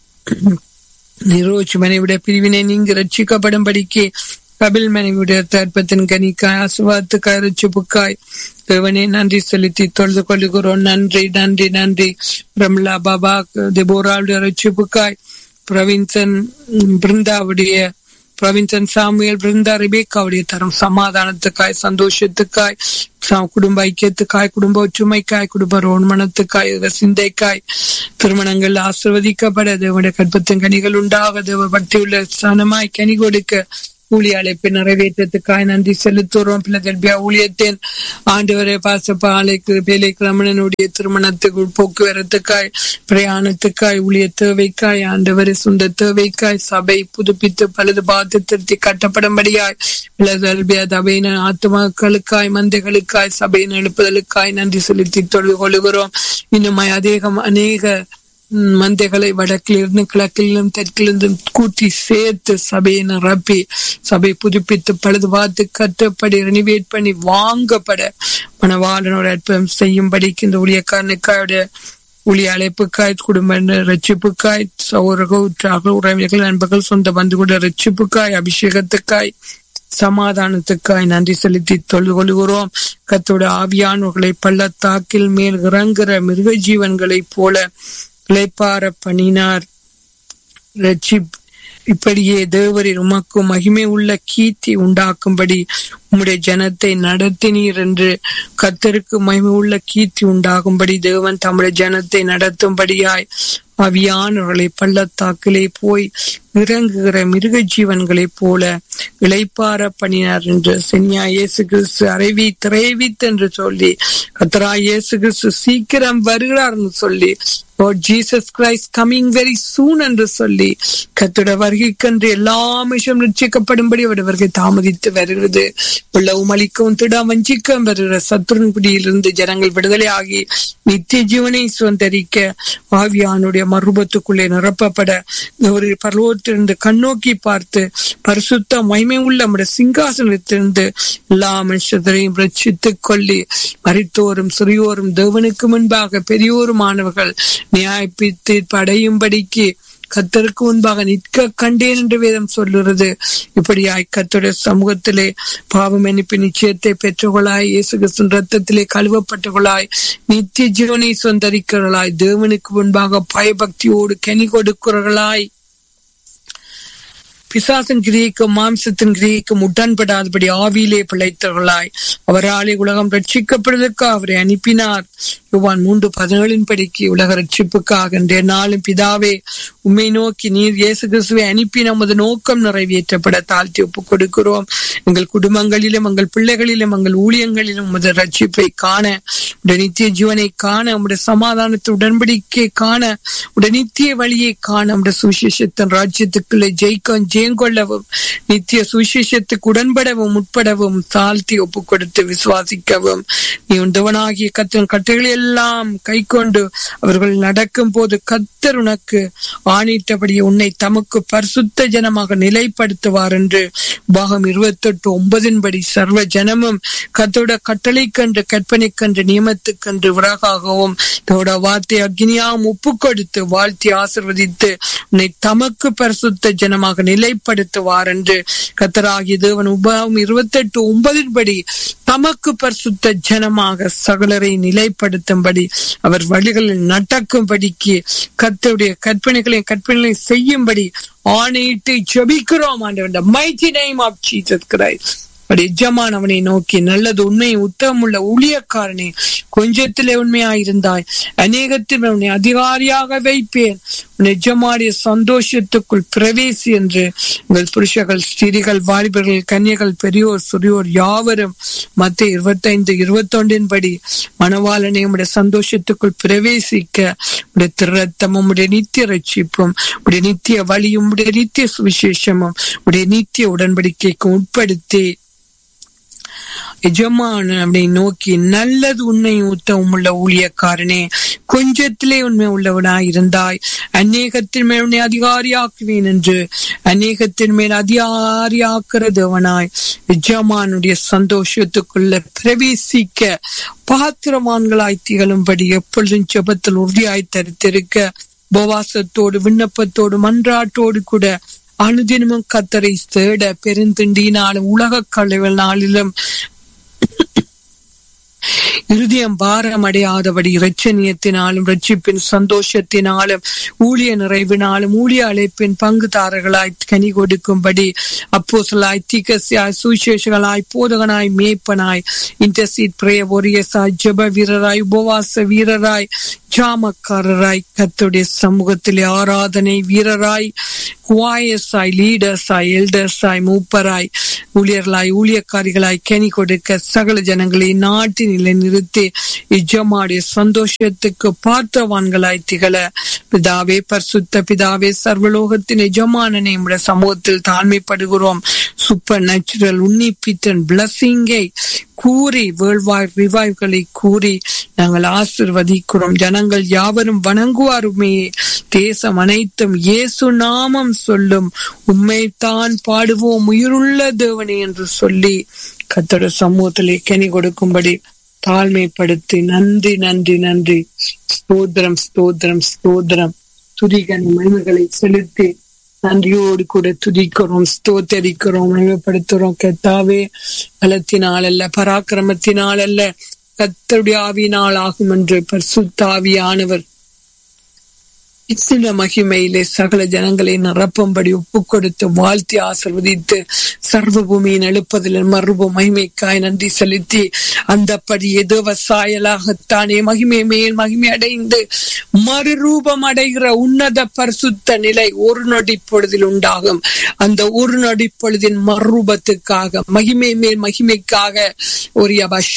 A: நிரோஜ் மனைவிட பிரிவினை நீங்க ரட்சிக்கப்படும்படிக்கு கபில் மனைவியுடைய தர்ப்பத்தின் கனிக்காய் ஆசுவாத்துக்காய் ரட்சிப்புக்காய் தேவனே நன்றி செலுத்தி தொழுது கொள்கிறோம் நன்றி நன்றி நன்றி பிரம்லா பாபா திபோராவுடைய ரட்சிப்புக்காய் பிரவீன்சன் பிருந்தாவுடைய பிரவின்சன் சாமுவேல் பிருந்தா ரிபேக்காவுடைய தரும் சமாதானத்துக்காய் சந்தோஷத்துக்காய் குடும்ப ஐக்கியத்துக்காய் குடும்ப ஒற்றுமைக்காய் குடும்ப ரோன்மணத்துக்காய் சிந்தைக்காய் திருமணங்கள் ஆசிர்வதிக்கப்பட தேவனுடைய கற்பத்தின் கனிகள் உண்டாக தேவ பக்தியுள்ள சனமாய் கனி கொடுக்க ஊழிய அழைப்பை நிறைவேற்றத்துக்காய் நன்றி செலுத்துறோம் பிள்ளை ஊழியத்தின் ஆண்டு வரை பாசப்பாலைக்கு பேலை கிரமணனுடைய திருமணத்துக்கு போக்குவரத்துக்காய் பிரயாணத்துக்காய் ஊழிய தேவைக்காய் ஆண்டு வரை சொந்த தேவைக்காய் சபை புதுப்பித்து பலது பார்த்து திருத்தி கட்டப்படும்படியாய் தபையின ஆத்மாக்களுக்காய் மந்தைகளுக்காய் சபையின் எழுப்புதலுக்காய் நன்றி செலுத்தி தொழுது கொள்கிறோம் இன்னும் அதிகம் அநேக மந்தைகளை வடக்கிலிருந்து கிழக்கிலும் தெற்கிலிருந்தும் கூட்டி சேர்த்து சபையை நிரப்பி சபை புதுப்பித்து பழுது பார்த்து கட்டப்படி ரெனிவேட் பண்ணி வாங்கப்பட மனவாளனோட அற்புதம் செய்யும்படிக்கு இந்த ஊழியக்காரனுக்காவுடைய ஊழிய அழைப்புக்காய் குடும்ப ரட்சிப்புக்காய் சௌரக உற்றாக உறவினர்கள் நண்பர்கள் சொந்த பந்துகுட ரட்சிப்புக்காய் அபிஷேகத்துக்காய் சமாதானத்துக்காய் நன்றி செலுத்தி தொழுது கொள்கிறோம் கத்தோட ஆவியானவர்களை பள்ளத்தாக்கில் மேல் இறங்குற மிருக ஜீவன்களைப் போல இளைப்பார பண்ணினார் ரட்சிப் இப்படியே தேவரின் உமக்கு மகிமை உள்ள கீர்த்தி உண்டாக்கும்படி உம்முடைய ஜனத்தை நடத்தினீர் என்று கத்தருக்கு மகிமை உள்ள கீர்த்தி உண்டாகும்படி தேவன் தம்முடைய ஜனத்தை நடத்தும்படியாய் அவியானவர்களை பள்ளத்தாக்கிலே போய் இறங்குகிற மிருக ஜீவன்களைப் போல இளைப்பார பண்ணினார் என்று சென்யா இயேசு கிறிஸ்து அறைவி திரைவித் என்று சொல்லி கத்தரா இயேசு கிறிஸ்து சீக்கிரம் வருகிறார் என்று சொல்லி Jesus Christ coming very soon என்று சொல்லி கத்தோட வருகைக்கென்று எல்லா விஷயம் நிச்சயிக்கப்படும்படி அவருடைய வருகை தாமதித்து வருகிறது உள்ளவும் அளிக்கவும் திட வஞ்சிக்கவும் வருகிற சத்துருன் குடியிலிருந்து ஜனங்கள் விடுதலை ஆகி நித்திய ஜீவனை சுதந்திரிக்க ஆவியானுடைய மறுபத்துக்குள்ளே நிரப்பப்பட ஒரு பருவத்திலிருந்து கண்ணோக்கி பார்த்து பரிசுத்த மகிமை உள்ள நம்முடைய சிங்காசனத்திலிருந்து எல்லா மனுஷரையும் ரட்சித்துக் கொள்ளி மறித்தோரும் சிறியோரும் தேவனுக்கு முன்பாக பெரியோருமானவர்கள் நியாயப்பித்து படையும்படிக்கு கத்தருக்கு முன்பாக நிற்க கண்டேன் என்று வேதம் சொல்லுறது இப்படியாய் கத்தருடைய சமூகத்திலே பாவம் அனுப்பி நிச்சயத்தை பெற்றவர்களாய் இயேசு கிறிஸ்துவின் ரத்தத்திலே கழுவப்பட்டவர்களாய் நித்திய ஜீவனை சொந்தரிக்கிறவர்களாய் தேவனுக்கு முன்பாக பயபக்தியோடு கனி கொடுக்கிறவர்களாய் பிசாசின் கிரியைக்கும் மாம்சத்தின் கிரியைக்கும் உடன்படாதபடி ஆவியிலே பிழைத்தவர்களாய் அவராலே உலகம் ரட்சிக்கப்படுவதற்கு அவரை அனுப்பினார் யுவான் மூன்று பதினேழின் படிக்கு உலக ரட்சிப்புக்காக இன்றைய நாளும் பிதாவே உண்மை நோக்கி நீர் இயேசு கிறிஸ்துவை அனுப்பி நமது நோக்கம் நிறைவேற்றப்பட தாழ்த்தி ஒப்புக் கொடுக்கிறோம் எங்கள் குடும்பங்களிலும் எங்கள் பிள்ளைகளிலும் எங்கள் ஊழியங்களிலும் உமது ரட்சிப்பை காண உடைய நித்திய ஜீவனை காண உடைய சமாதானத்தை உடன்படிக்கை காண உடைய நித்திய வழியை காண உடைய சுவிசேஷத்தின் ராஜ்யத்துக்குள்ளே ஜெயிக்கவும் ஜெயங்கொள்ளவும் நித்திய சுவிசேஷத்துக்கு உடன்படவும் உட்படவும் தாழ்த்தி ஒப்புக் கொடுத்து விசுவாசிக்கவும் நீ உண்டவனாகிய கத்தின் கட்டுகளை எல்லாம் கை கொண்டு அவர்கள் நடக்கும் போது கத்தர் உனக்கு ஆணையிட்டபடி உன்னை தமக்கு பரிசுத்த ஜனமாக நிலைப்படுத்துவார் என்று பாகம் இருபத்தி எட்டு ஒன்பதின்படி சர்வ ஜனமும் கத்தோட கட்டளை கன்று கற்பனை கன்று நியமத்துக்கன்று விறகாகவும் தோட வார்த்தை அக்னியாகவும் ஒப்பு கொடுத்து வாழ்த்தி ஆசிர்வதித்து உன்னை தமக்கு பரிசுத்த ஜனமாக நிலைப்படுத்துவார் என்று கத்தராகிய தேவன் உபாகம் இருபத்தி எட்டு ஒன்பதின்படி தமக்கு பரிசுத்த ஜனமாக சகலரை நிலைப்படுத்தும்படி அவர் வழிகளில் நடக்கும்படிக்கு கத்தருடைய கற்பனைகளை கற்பனைகளை செய்யும்படி ஆணையிட்டு ஜபிக்கிறோம் ஆண்டவர் mighty name of Jesus Christ எஜமான் அவனை நோக்கி நல்லது உண்மை உத்தமுள்ள ஊழியக்காரனே கொஞ்சத்திலே உண்மையாயிருந்தாய் அநேகத்தில் உன்னை அதிகாரியாக வைப்பேன் உன் எஜமானிய சந்தோஷத்துக்குள் பிரவேசி என்று உங்கள் புருஷர்கள் ஸ்திரிகள் வாலிபர்கள் கன்னியர்கள் பெரியோர் சிறியோர் யாவரும் மத்திய இருபத்தைந்து இருபத்தொன்றின் படி மணவாளனை உடைய சந்தோஷத்துக்குள் பிரவேசிக்க உடைய திருரத்தமும் உடைய நித்திய ரட்சிப்பும் உடைய நித்திய வழியும் உடைய நித்திய சுவிசேஷமும் உடைய நித்திய உடன்படிக்கைக்கு உட்படுத்தி எஜமான அப்படி நோக்கி நல்லது உண்மை உத்தவம் உள்ள ஊழியக்காரனே கொஞ்சத்திலே உண்மை உள்ளவனாய் இருந்தாய் அநேகத்தின் மேல் உன்னை அதிகாரியாக்குவேன் என்று அநேகத்தின் மேல் அதிகாரியாக்குறதவனாய் எஜமானுடைய சந்தோஷத்துக்குள்ள பிரவேசிக்க பாத்திரவான்களாய் திகழும்படி எப்பொழுதும் ஜெபத்தில் உறுதியாய் தரித்திருக்க உபவாசத்தோடு விண்ணப்பத்தோடு மன்றாட்டோடு கூட அனுதினமும் கத்தரை தேட பெருந்திண்டினாலும் உலக கலைவல் நாளிலும் இருதயம் பாரம் அடையாதபடி இரட்சணியத்தினாலும் ரட்சிப்பின் சந்தோஷத்தினாலும் ஊழிய நிறைவினாலும் ஊழிய அழைப்பின் பங்குதாரர்களாய் கனி கொடுக்கும்படி அப்போசலாய் தீக்கசியாய் சுவிசேஷகளாய் போதகனாய் மேய்ப்பனாய் இன்டர்சீட் பிரேய ஒரியசாய் ஜப வீரராய் உபவாச வீரராய் ஜாமக்காரராய் கத்துடைய சமூகத்திலே ஆராதனை வீரராய் குவாயஸாய் லீடர்ஸாய் எல்டர்ஸாய் மூப்பராய் ஊழியர்களாய் ஊழியக்காரிகளாய் கனி கொடுக்க சகல ஜனங்களை நாட்டின் நிலை நிறுத்தி இஜமாடைய சந்தோஷத்துக்கு பார்த்தவான்களாய் திகழ பிதாவே பரிசுத்த பிதாவே சர்வலோகத்தின் எஜமானனை உடைய சமூகத்தில் தாழ்மைப்படுகிறோம் சூப்பர் நேச்சுரல் உன்னிப்பித்தன் பிளஸிங்கை கூறி வேர்ல்வாய் ரிவைவ்களை கூறி நாங்கள் ஆசிர்வதிக்கிறோம் ஜனங்கள் யாவரும் வணங்குவாருமே தேசம் அனைத்தும் இயேசு நாமம் சொல்லும் உண்மைத்தான் பாடுவோம் உயிருள்ள தேவனே என்று சொல்லி கத்தோட சமூகத்திலே கனி கொடுக்கும்படி தாழ்மைப்படுத்தி நன்றி நன்றி நன்றி ஸ்தோத்திரம் ஸ்தோத்திரம் ஸ்தோத்திரம் துதிகன் மகிமைகளை செலுத்தி நன்றியோடு கூட துதிக்கிறோம் ஸ்தோத்தரிக்கிறோம் மகிமைப்படுத்துறோம் கத்தாவே பலத்தினால் அல்ல பராக்கிரமத்தினால் அல்ல கத்தருடைய ஆவியினால் ஆகும் என்று பரிசுத்தாவியானவர் இச்சில மகிமையிலே சகல ஜனங்களை நிரப்பும்படி ஒப்பு கொடுத்து வாழ்த்தி ஆசிர்வதித்து சர்வ பூமியின் எழுப்பதில் மறுபு மகிமைக்காய் நன்றி செலுத்தி அந்தப்படி எதுவ சாயலாகத்தானே மகிமை மேல் மகிமை அடைந்து மறுரூபம் அடைகிற உன்னத பரிசுத்த நிலை ஒரு நொடி பொழுதில் உண்டாகும் அந்த ஒரு நொடி பொழுதின் மறுரூபத்துக்காக மகிமை மேல் மகிமைக்காக ஒரு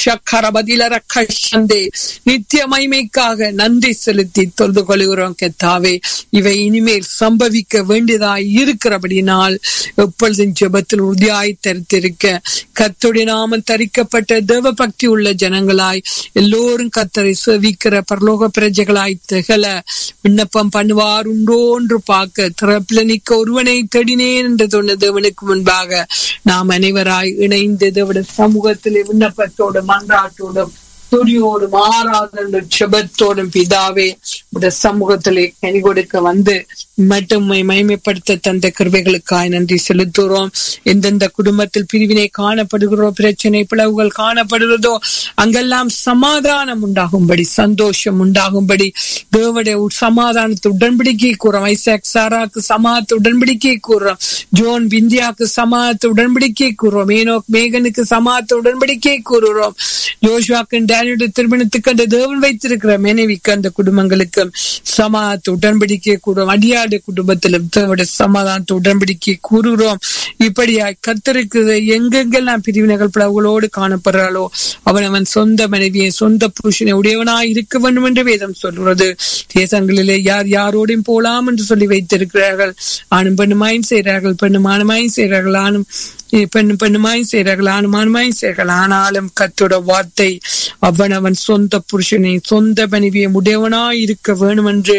A: பதிலர கஷந்தே நித்திய மகிமைக்காக நன்றி செலுத்தி தொழுது கொள்கிறோம் கெத்தாவே இவை இனிமேல் சம்பவிக்க வேண்டியதாய் இருக்கிறபடினால் எப்பொழுதும் ஜெபத்தில் உறுதியாய் தரித்திருக்க கத்துடைய நாமம் தரிக்கப்பட்ட தேவ பக்தி உள்ள ஜனங்களாய் எல்லோரும் கத்தரை சேவிக்கிற பரலோக பிரஜைகளாய் திகழ விண்ணப்பம் பண்ணுவார் உண்டோ என்று பார்க்க திறப்பில நிக்க ஒருவனை தேடினேன் என்று சொன்ன தேவனுக்கு முன்பாக நாம் அனைவராய் இணைந்து தேவட சமூகத்திலே விண்ணப்பத்தோடும் மன்றாட்டோடும் துதியோடும் ஆராதனும் செபத்தோடும் பிதாவே உடைய சமூகத்திலே கனி கொடுக்க வந்து மட்டும் மயமைப்படுத்த தந்த கிருபைகளுக்காய் நன்றி செலுத்துகிறோம் எந்தெந்த குடும்பத்தில் பிரிவினை காணப்படுகிறோ பிரச்சனை பிளவுகள் காணப்படுகிறதோ அங்கெல்லாம் சமாதானம் உண்டாகும்படி சந்தோஷம் உண்டாகும்படி தேவடைய சமாதானத்து உடன்படிக்கை கூறோம் ஐசாக் சாராக்கு சமாதத்து உடன்படிக்கை கூறுறோம் ஜோன் விந்தியாக்கு சமாதத்து உடன்படிக்கை கூறுறோம் ஏனோக் மேகனுக்கு சமாதத்து உடன்படிக்கை கூறுகிறோம் யோசுவாக்கு டேனியோட திருமணத்துக்கு அந்த தேவன் வைத்திருக்கிற மனைவிக்கு அந்த குடும்பங்களுக்கு சமாதானத்து உடன்படிக்கை கூறுவோம் அடியாடு குடும்பத்திலும் தேவடைய சமாதானத்து உடன்படிக்கை கூறுகிறோம் இப்படியா கத்திருக்கிற எங்கெங்கெல்லாம் பிரிவினைகள் பிளவுகளோடு காணப்படுறாளோ அவன் அவன் சொந்த மனைவியை சொந்த புருஷனை உடையவனாய் இருக்க வேண்டும் என்று வேதம் சொல்கிறது தேசங்களிலே யார் யாரோடையும் போலாம் என்று சொல்லி வைத்திருக்கிறார்கள் ஆணும் பெண்ணுமாயும் செய்கிறார்கள் பெண்ணுமானமாயும் செய்கிறார்கள் ஆணும் பெண்ணு பெண்ணுமாயும் செய்கிறார்கள் ஆணுமானுமாயும் செய்கிறார்கள் ஆனாலும் கத்தோட வார்த்தை அவன் அவன் சொந்த புருஷனை சொந்த மனைவியை உடையவனாய் இருக்க வேணும் என்று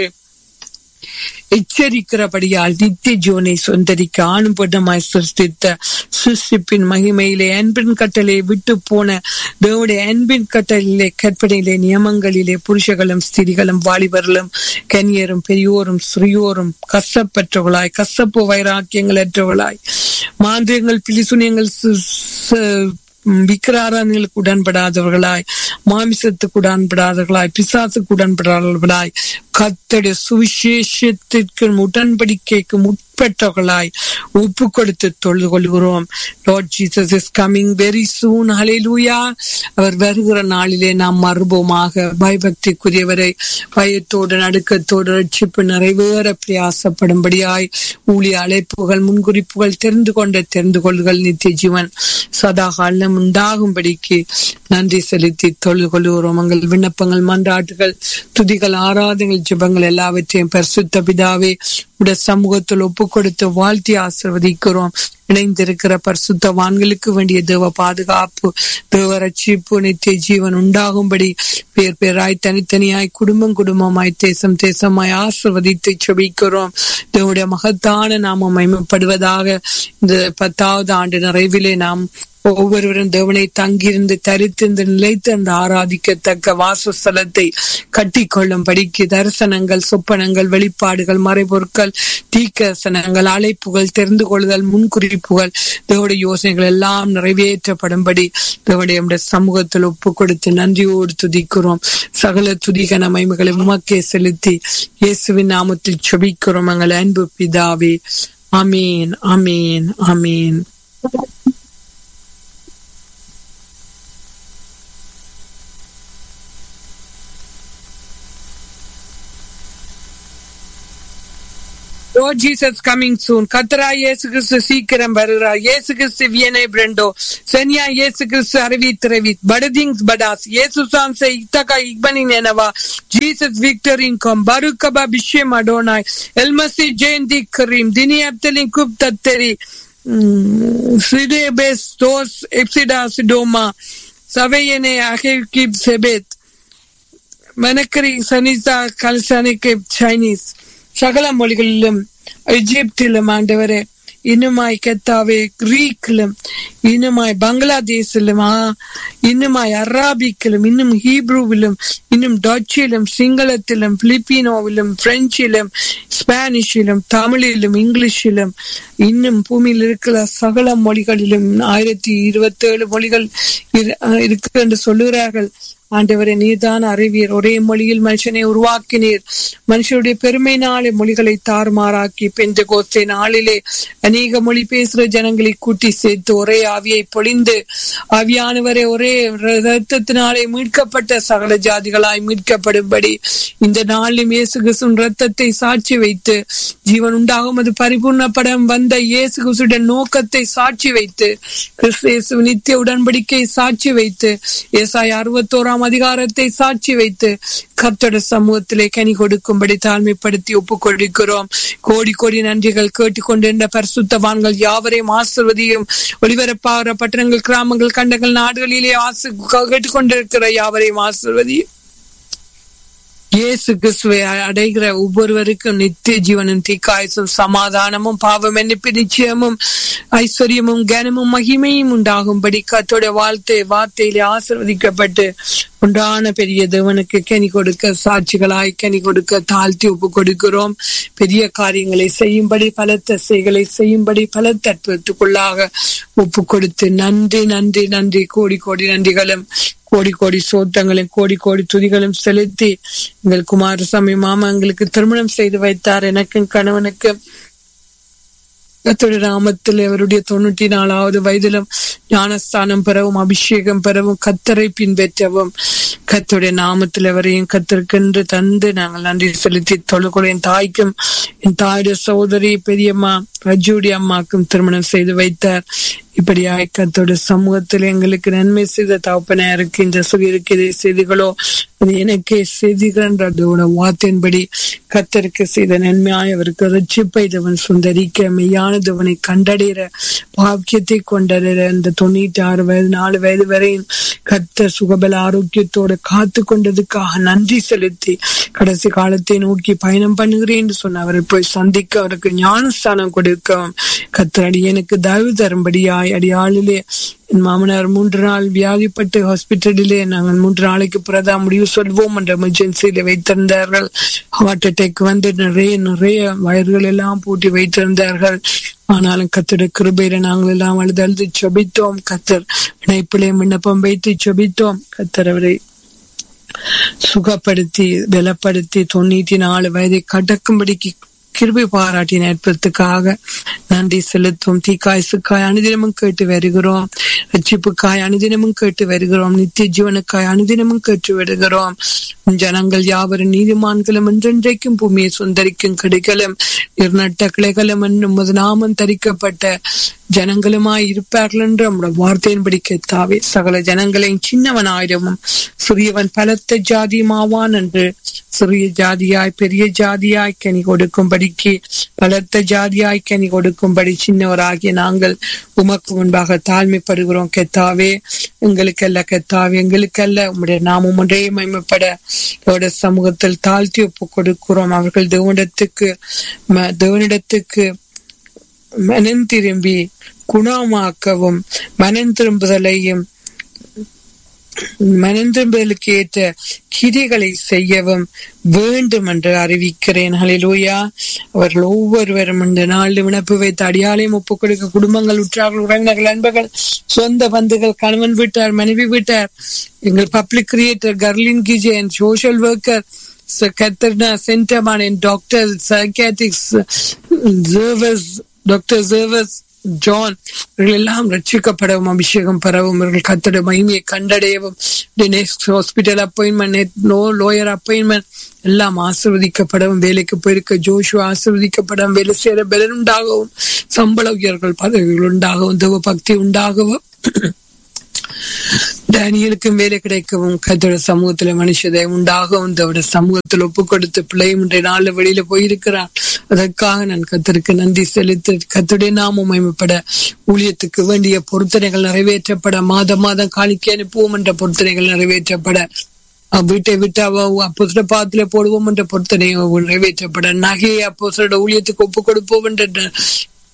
A: எச்சரிக்கிறபடியால் நித்திய ஜோனை சொந்தரிக்க ஆணும் பெண்ணமாய் சிருஷ்டித்த சிருஷ்டிப்பின் மகிமையிலே அன்பின் கட்டளை விட்டு போன தேவடைய அன்பின் கட்டளையிலே கற்பனையிலே நியமங்களிலே புருஷர்களும் ஸ்திரிகளும் வாலிபர்களும் கன்னியரும் பெரியோரும் சிறியோரும் கசப்பற்றவர்களாய் கசப்பு வைராக்கியங்கள் அற்றவர்களாய் மாந்திரியங்கள் பிலிசுனியங்கள் விக்கிராரங்களுக்கு உடன்படாதவர்களாய் மாமிசத்துக்கு உடன்படாதவர்களாய் பிசாசுக்கு உடன்படாதவர்களாய் கத்தடைய சுவிசேஷத்திற்கு உடன்படிக்கைக்கு முற்பட்டவர்களாய் ஒப்பு கொடுத்து தொழுது கொள்கிறோம் lord Jesus is coming very soon hallelujah அவர் வருகிற நாளிலே நாம் மறுபோமாக பயபக்திக்குரியவரை பயத்தோடு நடுக்கத்தோடு ரட்சிப்பு நிறைவேற பிரயாசப்படும்படியாய் ஊழிய அழைப்புகள் முன்குறிப்புகள் தெரிந்து கொண்ட தெரிந்து கொள்ளுகள் நித்திய ஜீவன் சதா காலம் உண்டாகும்படிக்கு நன்றி செலுத்தி தொழுது கொள்கிறோம் உங்கள் விண்ணப்பங்கள் மன்றாட்டுகள் துதிகள் ஆராதங்கள் ஜெபங்கள் எல்லாவற்றையும் பரிசுத்த பிதாவே உடைய சமூகத்தில் ஒப்பு கொடுத்து வாழ்த்தி ஆசிர்வதிக்கிறோம் இணைந்திருக்கிற பரிசுத்தவான்களுக்கு வேண்டிய தேவ பாதுகாப்பு தேவ ரட்சிப்பு நித்திய ஜீவன் உண்டாகும்படி பேர் பேராய் தனித்தனியாய் குடும்பம் குடும்பமாய் தேசம் தேசமாய் ஆசிர்வதித்து செபிக்கிறோம் தேவடைய மகத்தான நாம மயமப்படுவதாக இந்த பத்தாவது ஆண்டு நிறைவிலே நாம் ஒவ்வொருவரும் தேவனை தங்கியிருந்து தரித்திருந்து நிலைத்து அந்த ஆராதிக்கத்தக்க வாசஸ்தலத்தை கட்டிக்கொள்ளும் படிக்கு தரிசனங்கள் சொப்பனங்கள் வெளிப்பாடுகள் மறைபொருட்கள் தீக்கசனங்கள் அழைப்புகள் தெரிந்து கொள்ளுதல் முன்குறிப்புகள் தேவடைய யோசனைகள் எல்லாம் நிறைவேற்றப்படும்படி தேவடைய சமூகத்தில் ஒப்பு கொடுத்து நன்றியோடு துதிக்கிறோம் சகல துதிகன மைமைகளை உமக்கே செலுத்தி இயேசுவின் நாமத்தில் செபிக்கிறோம் எங்கள் அன்பு பிதாவே Ameen Ameen Ameen Lord Jesus coming soon. கத்தரா இயேசு கிறிஸ்து சீக்கிரம் வருகிறார் இயேசு கிறிஸ்து வியனை பிரண்டோ சென்யா இயேசு கிறிஸ்து அறிவித்திரவித் படதிங்ஸ் படாஸ் இயேசு சான்சை இத்தகா இக்பனின் எனவா ஜீசஸ் விக்டரின் கம் பருக்கபா பிஷ்யம் அடோனாய் எல்மசி ஜெயந்தி கரீம் தினி அப்தலின் குப் தத்தரி சிடேபேஸ் தோஸ் எப்சிடா சிடோமா சவையனே அகிப் செபேத் மனக்கரி சனிசா கல்சனிக்கு சைனீஸ் சகல மொழிகளிலும் எஜிப்திலும் ஆண்டவரே இன்னுமாய் கத்தாவே கிரீக்கிலும் இன்னுமாய் பங்களாதேஷிலும் ஆ, இன்னுமாய் அராபிக்கிலும் இன்னும் ஹீப்ரூவிலும் இன்னும் டச்சிலும் சிங்களத்திலும் பிலிப்பினோவிலும் பிரெஞ்சிலும் ஸ்பானிஷிலும் தமிழிலும் இங்கிலீஷிலும் இன்னும் பூமியில் இருக்கிற சகல மொழிகளிலும் ஆயிரத்தி இருபத்தி ஏழு மொழிகள் இரு- அஹ் இருக்கு என்று சொல்லுகிறார்கள் ஆண்டவரை நீர்தான் அறிவீர் ஒரே மொழியில் மனுஷனை உருவாக்கினீர் மனுஷருடைய பெருமையினாலே மொழிகளை தாறுமாறாக்கி பெஞ்ச கோஸ்தே நாளிலே அநேக மொழி பேசுகிற ஜனங்களை கூட்டி சேர்த்து ஒரே ஆவியை பொழிந்து ஆவியானவரை ஒரே ரத்தத்தினாலே மீட்கப்பட்ட சகல ஜாதிகளாய் மீட்கப்படும்படி இந்த நாளிலும் இயேசு கிறிஸ்துவின் ரத்தத்தை சாட்சி வைத்து ஜீவன் உண்டாகும் அது பரிபூர்ணப்படம் வந்த இயேசு கிறிஸ்துடைய நோக்கத்தை சாட்சி வைத்து கிறிஸ்து இயேசு நித்திய உடன்படிக்கை சாட்சி வைத்து ஏசாய் அறுபத்தோராம் அதிகாரத்தை சாட்சி வைத்து கர்த்தட சமூகத்திலே கனி கொடுக்கும்படி தாழ்மைப்படுத்தி ஒப்புக் கொடுக்கிறோம் கோடி கோடி நன்றிகள் கேட்டுக்கொண்டிருந்த பரிசுத்தவான்கள் யாவரையும் ஆசிர்வதியும் ஒளிபரப்பாகிற பட்டணங்கள் கிராமங்கள் கண்டங்கள் நாடுகளிலே ஆசு கேட்டுக்கொண்டிருக்கிற யாவரையும் ஆசிர்வதியும் இயேசு கிறிஸ்துவை அடைகிற ஒவ்வொருவருக்கும் நித்திய ஜீவனும் தீக்காயசும் சமாதானமும் பாவ மன்னிப்பு நிச்சயமும் ஐஸ்வர்யமும் கனமும் மகிமையும் உண்டாகும்படி கத்தோட வாழ்த்தை வார்த்தையிலே ஆசிர்வதிக்கப்பட்டு உண்டான பெரிய தேவனுக்கு கனி கொடுக்க சாட்சிகளாய் கனி கொடுக்க தாழ்த்தி ஒப்பு கொடுக்கிறோம் பெரிய காரியங்களை செய்யும்படி பலத்த செய்களை செய்யும்படி பல தத்துவத்துக்குள்ளாக ஒப்பு கொடுத்து நன்றி நன்றி நன்றி கோடி கோடி நன்றிகளும் கோடி கோடி சோத்தங்களும் கோடி கோடி துதிகளும் செலுத்தி எங்கள் குமாரசாமி மாமா எங்களுக்கு திருமணம் செய்து வைத்தார் எனக்கும் கணவனுக்கும் கர்த்தருடைய நாமத்தில் அவருடைய தொண்ணூற்றி நாலாவது வயதிலும் ஞானஸ்தானம் பெறவும் அபிஷேகம் பெறவும் கத்தரை பின்பற்றவும் கர்த்தருடைய நாமத்தில் அவரையும் கத்திருக்கென்று தந்து நாங்கள் நன்றி செலுத்தி தொழுகொள்ள என் தாய்க்கும் என் தாயுடைய சகோதரி பெரியம்மா ரஜுடைய அம்மாக்கும் திருமணம் செய்து வைத்தார் இப்படியாய் கத்தோட சமூகத்தில் எங்களுக்கு நன்மை செய்த தகப்பனாருக்கு இந்த இருக்கிற செய்திகளோ அது எனக்கே செய்திகளோட வார்த்தையின்படி கத்தருக்கு செய்த நன்மையாய் அவருக்கு ரட்சிப்பை தேவன் சுந்தரிக்க மெய்யான தேவனை கண்டடைகிற பாக்கியத்தை கொண்டடைகிற இந்த தொண்ணூற்றி ஆறு வயது நாலு வயது வரையும் கத்த சுகபல ஆரோக்கியத்தோட காத்து கொண்டதுக்காக நன்றி செலுத்தி கடைசி காலத்தை நோக்கி பயணம் பண்ணுகிறேன் என்று சொன்ன அவரை போய் சந்திக்க அவருக்கு ஞானஸ்தானம் கொடுக்க கத்தர் அடியனுக்கு தயவு தரும்படியாய் அடியாளிலே என் மாமனார் மூன்று நாள் வியாதிப்பட்டு ஹாஸ்பிட்டலிலே நாங்கள் மூன்று நாளைக்கு பிறதான் முடிவு சொல்வோம் என்ற எமர்ஜென்சியில வைத்திருந்தார்கள் ஹார்ட் அட்டாக் வந்து நிறைய நிறைய வயர்கள் எல்லாம் பூட்டி வைத்திருந்தார்கள் ஆனாலும் கத்தோட கிருபையில நாங்கள் எல்லாம் அழுது அழுது சொபித்தோம் கத்தர் இணைப்பிலே விண்ணப்பம் வைத்து சொபித்தோம் கத்தர் அவரை சுகப்படுத்தி பலப்படுத்தி தொண்ணூத்தி நாலு வயதை கடக்கும்படிக்கு கிருபை பாராட்டின ஏற்படுத்துக்காக நன்றி செலுத்தும் தீக்காய்சுக்காய் அனுதினமும் கேட்டு வருகிறோம் ரட்சிப்புக்காய் அனுதினமும் கேட்டு வருகிறோம் நித்திய ஜீவனுக்காய் அனுதினமும் கேட்டு வருகிறோம் ஜனங்கள் யாவரும் நீதிமான்களும் என்றென்றைக்கும் பூமியை சுந்தரிக்கும் கிடைகளும் நிர்நட்ட கிளைகளும் என்னும் நாமம் தரிக்கப்பட்ட ஜனங்களுமாய் இருப்பார்கள் என்று நம்முடைய வார்த்தையின்படி கேத்தாவே சகல ஜனங்களையும் சின்னவன் ஆயிரமும் சிறியவன் பலத்த ஜாதியுமாவான் என்று சிறிய ஜாதியாய் பெரிய ஜாதியாய் கனி கொடுக்கும்படிக்கு பலத்த ஜாதியாய் கனி கொடுக்கும்படி சின்னவராகிய நாங்கள் உமக்கு முன்பாக தாழ்மைப்படுகிறோம் கெத்தாவே எங்களுக்கல்ல கெத்தாவே எங்களுக்கல்ல உம்முடைய நாமம் ஒன்றே மைமைப்பட அவருடைய சமூகத்தில் தாழ்த்தி ஒப்பு கொடுக்கிறோம் அவர்கள் தேவனிடத்துக்கு ம- தேவனிடத்துக்கு மனம் திரும்பி குணமாக்கவும் மனம் திரும்புதலையும் மனம் திரும்புதலுக்கு ஏற்ற கிரிகளை செய்யவும் வேண்டும் என்று அறிவிக்கிறேன் ஹலிலூயா அவர்கள் ஒவ்வொருவரும் இந்த நாளில் விண்ணப்பு வைத்து அடியாலையும் ஒப்புக் கொடுக்க குடும்பங்கள் உற்றார்கள் உறவினர்கள் நண்பர்கள் சொந்த பந்துகள் கணவன் வீட்டார் மனைவி வீட்டார் எங்கள் பப்ளிக் கிரியேட்டர் கர்லின் கிஜன் சோஷியல் ஒர்க்கர் கத்தர்னா சென்டர்மான் என் doctor psychiatrist Jarvis doctor Jarvis John இவர்கள் எல்லாம் ரட்சிக்கப்படவும் அபிஷேகம் பெறவும் இவர்கள் கத்தட மகிமையை கண்டடையவும் next hospital appointment no lawyer appointment எல்லாம் ஆசிர்வதிக்கப்படவும் வேலைக்கு போயிருக்க ஜோஷு ஆசிர்வதிக்கப்படவும் வேலை செய்யற பலன் உண்டாகவும் சம்பள உயர்கள் பதவிகள் உண்டாகவும் தேவ பக்தி உண்டாகவும் டேனியலுக்கும் வேலை கிடைக்கவும் கத்தோட சமூகத்துல மனுஷதை உண்டாகவும் தவிர சமூகத்தில் ஒப்பு கொடுத்து பிள்ளையும் இன்றைய நாள்ல வெளியில போயிருக்கிறான் அதற்காக நான் கத்தருக்கு நன்றி செலுத்தி கத்துடைய நாமம் மயமப்பட ஊழியத்துக்கு வேண்டிய பொருத்தனைகள் நிறைவேற்றப்பட மாதம் மாதம் காணிக்கை அனுப்புவோம் என்ற பொருத்தனைகள் நிறைவேற்றப்பட அவ் வீட்டை விட்டு அவ அப்போசர பாத்துல போடுவோம் என்ற பொருத்தனை நிறைவேற்றப்பட நகையை அப்போசரோட ஊழியத்துக்கு ஒப்பு கொடுப்போம் என்ற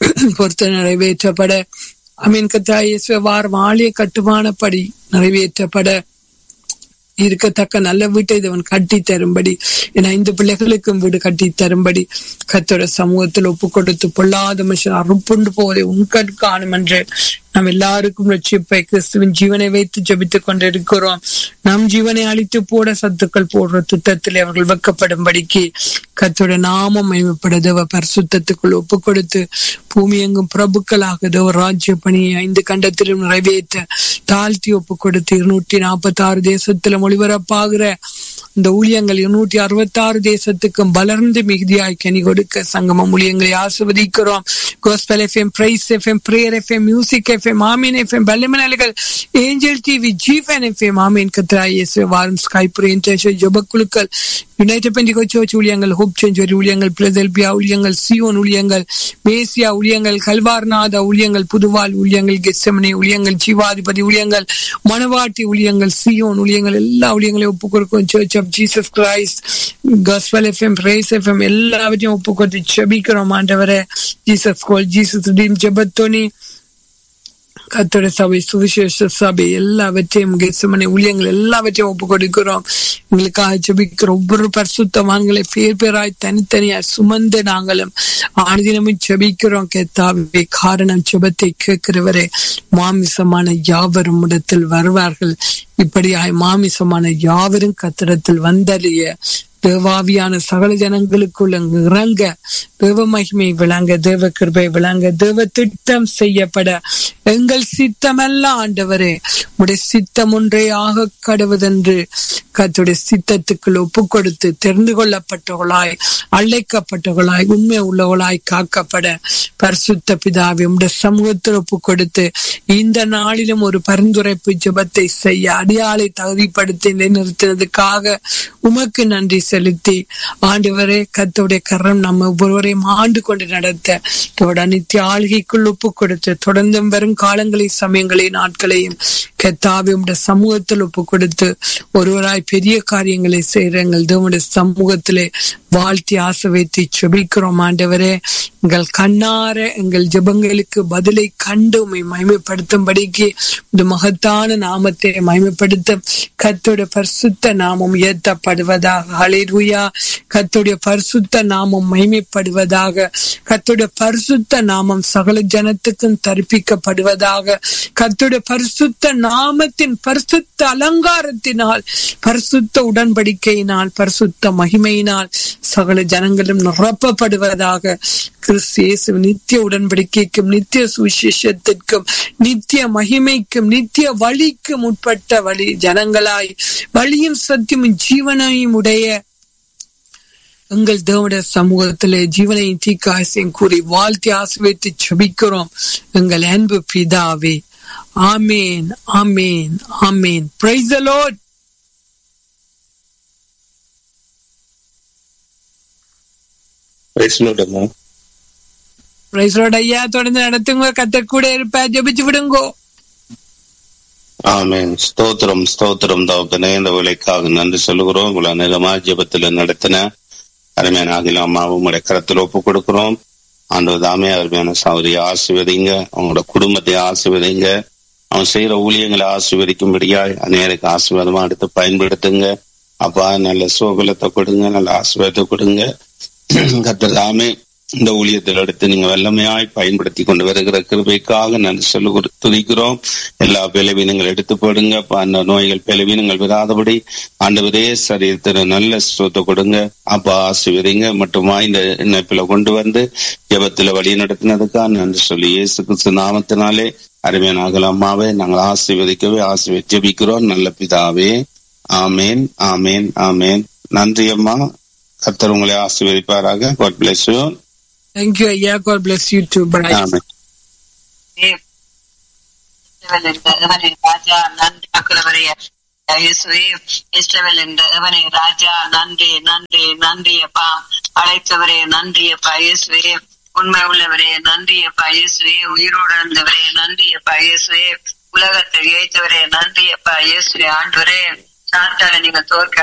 A: பொறுத்து நிறைவேற்றப்பட அமீன் கத்தாய் வாரம் ஆலய கட்டுமானப்படி நிறைவேற்றப்பட இருக்கத்தக்க நல்ல வீட்டை தேவன் கட்டி தரும்படி என் ஐந்து பிள்ளைகளுக்கும் வீடு கட்டி தரும்படி கத்தோட சமூகத்தில் ஒப்பு கொடுத்து பொல்லாத மனுஷன் அறுப்புண்டு போவதை உன்கண் காணும் என்று நாம் எல்லாருக்கும் ரட்சிப்பை கிறிஸ்துவின் ஜீவனை வைத்து ஜபித்துக் கொண்டிருக்கிறோம் நம் ஜீவனை அழித்து போட சத்துக்கள் போடுற திட்டத்தில் அவர்கள் வைக்கப்படும்படிக்கு கத்தோட நாமம் மகிமைப்பட தேவ பரிசுத்தத்துக்குள் ஒப்பு கொடுத்து பூமி எங்கும் பிரபுக்களாக தேவ ராஜ்ய பணியை ஐந்து கண்டத்திலும் நிறைவேற்ற தாழ்த்தி ஒப்பு கொடுத்து இருநூற்றி நாற்பத்தி ஆறு தேசத்துல மொழிபரப்பாகிற இந்த ஊழியங்கள் இருநூற்றி அறுபத்தி ஆறு தேசத்துக்கும் வளர்ந்து மிகுதியாய் கனி கொடுக்க சங்கமம் ஊழியங்களை ஆசிர்வதிக்கிறோம் gospel FM praise FM prayer FM music FM ஆமீன் எஃப்எம் பல்லமனல்கள் ஏஞ்சல் டிவி ஜீவன் எஃப்எம் ஆமீன் கத்ராய் எஸ் வாரம் ஸ்கைப் இன்டர்நேஷனல் ஜபக்குழுக்கள் யுனைடெட் பெண்டிகோ சர்ச் ஊழியங்கள் ஹோப் செஞ்சுரி ஊழியங்கள் பிளதெல்பியா ஊழியங்கள் சியோன் ஊழியங்கள் மேசியா ஊழியங்கள் கல்வார்நாத ஊழியங்கள் புதுவால் ஊழியங்கள் கெஸ்டமனி ஊழியங்கள் ஜீவாதிபதி ஊழியங்கள் மணவாட்டி ஊழியங்கள் சியோன் ஊழியங்கள் எல்லா ஊழியங்களையும் ஒப்பு கொடுக்கும் church of Jesus Christ gospel FM praise FM எல்லாவற்றையும் ஒப்பு கொடுத்து செபிக்கிறோம் ஆண்டவரே ஜீசஸ் கோல் ஜீசஸ் டீம் ஜெபத்தோனி கத்தோட சபை சுவிசேஷ சபை எல்லாவற்றையும் கெசமனை ஊழியங்கள் எல்லாவற்றையும் ஒப்பு கொடுக்கிறோம் எங்களுக்காக ஜபிக்கிற ஒவ்வொரு பரிசுத்தவான்களை பேர் பேராய் தனித்தனியாய் சுமந்து நாங்களும் ஆனதினமும் ஜபிக்கிறோம் கேத்தாவே காரணம் ஜபத்தை கேட்கிறவரே மாமிசமான யாவரும் இடத்தில் வருவார்கள் இப்படியாய் மாமிசமான யாவரும் கத்திடத்தில் வந்தறிய தேவாவியான சகல ஜனங்களுக்குள்ள இறங்க தேவ மகிமை விளங்க தேவ கிருபை விளங்க தேவ திட்டம் செய்யப்பட எங்கள் சித்தமல்ல ஆண்டவரே உடைய சித்தம் ஒன்றே ஆக கடவுதென்று கத்துடைய சித்தத்துக்குள் ஒப்பு கொடுத்து தெரிந்து கொள்ளப்பட்டவர்களாய் அழைக்கப்பட்டவர்களாய் உண்மை உள்ளவர்களாய் காக்கப்பட பரிசுத்த பிதாவை உடைய சமூகத்தில் ஒப்பு கொடுத்து இந்த நாளிலும் ஒரு பரிந்துரைப்பு ஜபத்தை செய்ய அடியாளை தகுதிப்படுத்தி நிறுத்தினதுக்காக உமக்கு நன்றி செலுத்தி ஆண்டவரே கத்தோடைய கரம் நம்ம ஒவ்வொருவரையும் ஆண்டு கொண்டு நடத்த தோட நித்திய ஆளுகைக்குள் ஒப்பு கொடுத்து தொடர்ந்தும் வரும் காலங்களை சமயங்களை நாட்களையும் கத்தாவை உடைய சமூகத்தில் ஒப்பு கொடுத்து ஒருவராய் பெரிய காரியங்களை செய்யறங்கள் தேவனுடைய சமூகத்திலே வாழ்த்தி ஆசை வைத்து செபிக்கிறோம் ஆண்டவரே எங்கள் கண்ணார எங்கள் ஜெபங்களுக்கு பதிலை கண்டு உண்மை மகிமைப்படுத்தும்படிக்கு இந்த மகத்தான நாமத்தை மகிமைப்படுத்த கத்தோட பரிசுத்த நாமம் உயர்த்தப்படுவதாக ஹalleluya கத்தோடைய பரிசுத்த நாமம் மகிமைப்படுவதாக கத்தோடைய பரிசுத்த நாமம் சகல ஜனத்துக்கும் தரிப்பிக்கப்படுவதாக கத்தோடைய பரிசுத்த நாமத்தின் பரிசுத்த அலங்காரத்தினால் பரிசுத்த உடன்படிக்கையினால் பரிசுத்த மகிமையினால் சகல ஜனங்களும் நிரப்பப்படுவதாக கிறிஸ்து நித்திய உடன்படிக்கைக்கும் நித்திய சுவிசேஷத்திற்கும் நித்திய மகிமைக்கும் நித்திய வழிக்கும் உட்பட்ட வழி ஜனங்களாய் வழியும் சத்தியமும் ஜீவனையும் உடைய எங்கள் தேவடைய சமூகத்திலே ஜீவனையும் தீக்காசையும் கூறி வாழ்த்தி ஆசிர்வதித்து செபிக்கிறோம் எங்கள் அன்பு பிதாவே ஆமேன் ஆமேன் ஆமேன் பிரைஸ் த லார்ட்
B: பிரச்சனை
A: பிரைஸ் லார்ட் ஐயா தொடர்ந்து நடத்துங்க கத்த கூட இருப்ப ஜெபிச்சு விடுங்கோ
B: ஆமேன் ஸ்தோத்திரம் ஸ்தோத்திரம் தவப்பனே இந்த விலைக்காக நன்றி சொல்லுகிறோம் உங்களை அநேகமா ஜெபத்துல நடத்தின அருமையான அகில அம்மாவும் உடைய கரத்தில் ஒப்பு கொடுக்கிறோம் ஆண்டு தாமே அருமையான சௌரியை ஆசிர்வதிங்க அவங்களோட குடும்பத்தை ஆசிர்வதிங்க அவன் செய்யற ஊழியங்களை ஆசீர்வதிக்கும்படியாய் அநேருக்கு ஆசீர்வாதமா எடுத்து பயன்படுத்துங்க அப்பா நல்ல சோகலத்தை கொடுங்க நல்ல ஆசீர்வாதத்தை கொடுங்க கத்ததாமே இந்த ஊழியத்தில் எடுத்து நீங்க வல்லமையாய் பயன்படுத்தி கொண்டு வருகிற கிருபைக்காக நான் சொல்லு துதிக்கிறோம் எல்லா பிளவீனங்கள் எடுத்து போடுங்க அந்த நோய்கள் பிளவீனங்கள் விடாதபடி ஆண்டவரே சரீரத்தில் நல்ல சுத்தத்தை கொடுங்க அப்பா ஆசிர்வதிங்க மட்டுமா இந்த இணைப்பில கொண்டு வந்து ஜபத்துல வழி நடத்தினதுக்கா நன்றி சொல்லி இயேசு கிறிஸ்து நாமத்தினாலே அருமையான அகலம்மாவே நாங்கள் ஆசீர்வதிக்கவே ஆசீர்வதி ஜெபிக்கிறோம் நல்ல பிதாவே ஆமேன் ஆமேன் ஆமேன் நன்றி அம்மா கத்தர் உங்களை ஆசீர்வதிப்பாராக God bless you.
A: Thank you, ஐயா. God bless you too. Bye.
B: ஆமென்.
C: ராஜா நன்றி ஆக்குறவரே இயேசுவே இஸ்ரவேல் என்ற எவனே ராஜா நன்றி நன்றி நன்றி அப்பா அழைத்தவரே நன்றி அப்பா இயேசுவே உண்மை உள்ளவரே நன்றி அப்பா இயேசுவே உயிரோடு இருந்தவரே நன்றி அப்பா இயேசுவே உலகத்தை ஏய்த்தவரே நன்றி அப்பா இயேசுவே ஆண்டவரே சாத்தால நீங்க தோற்க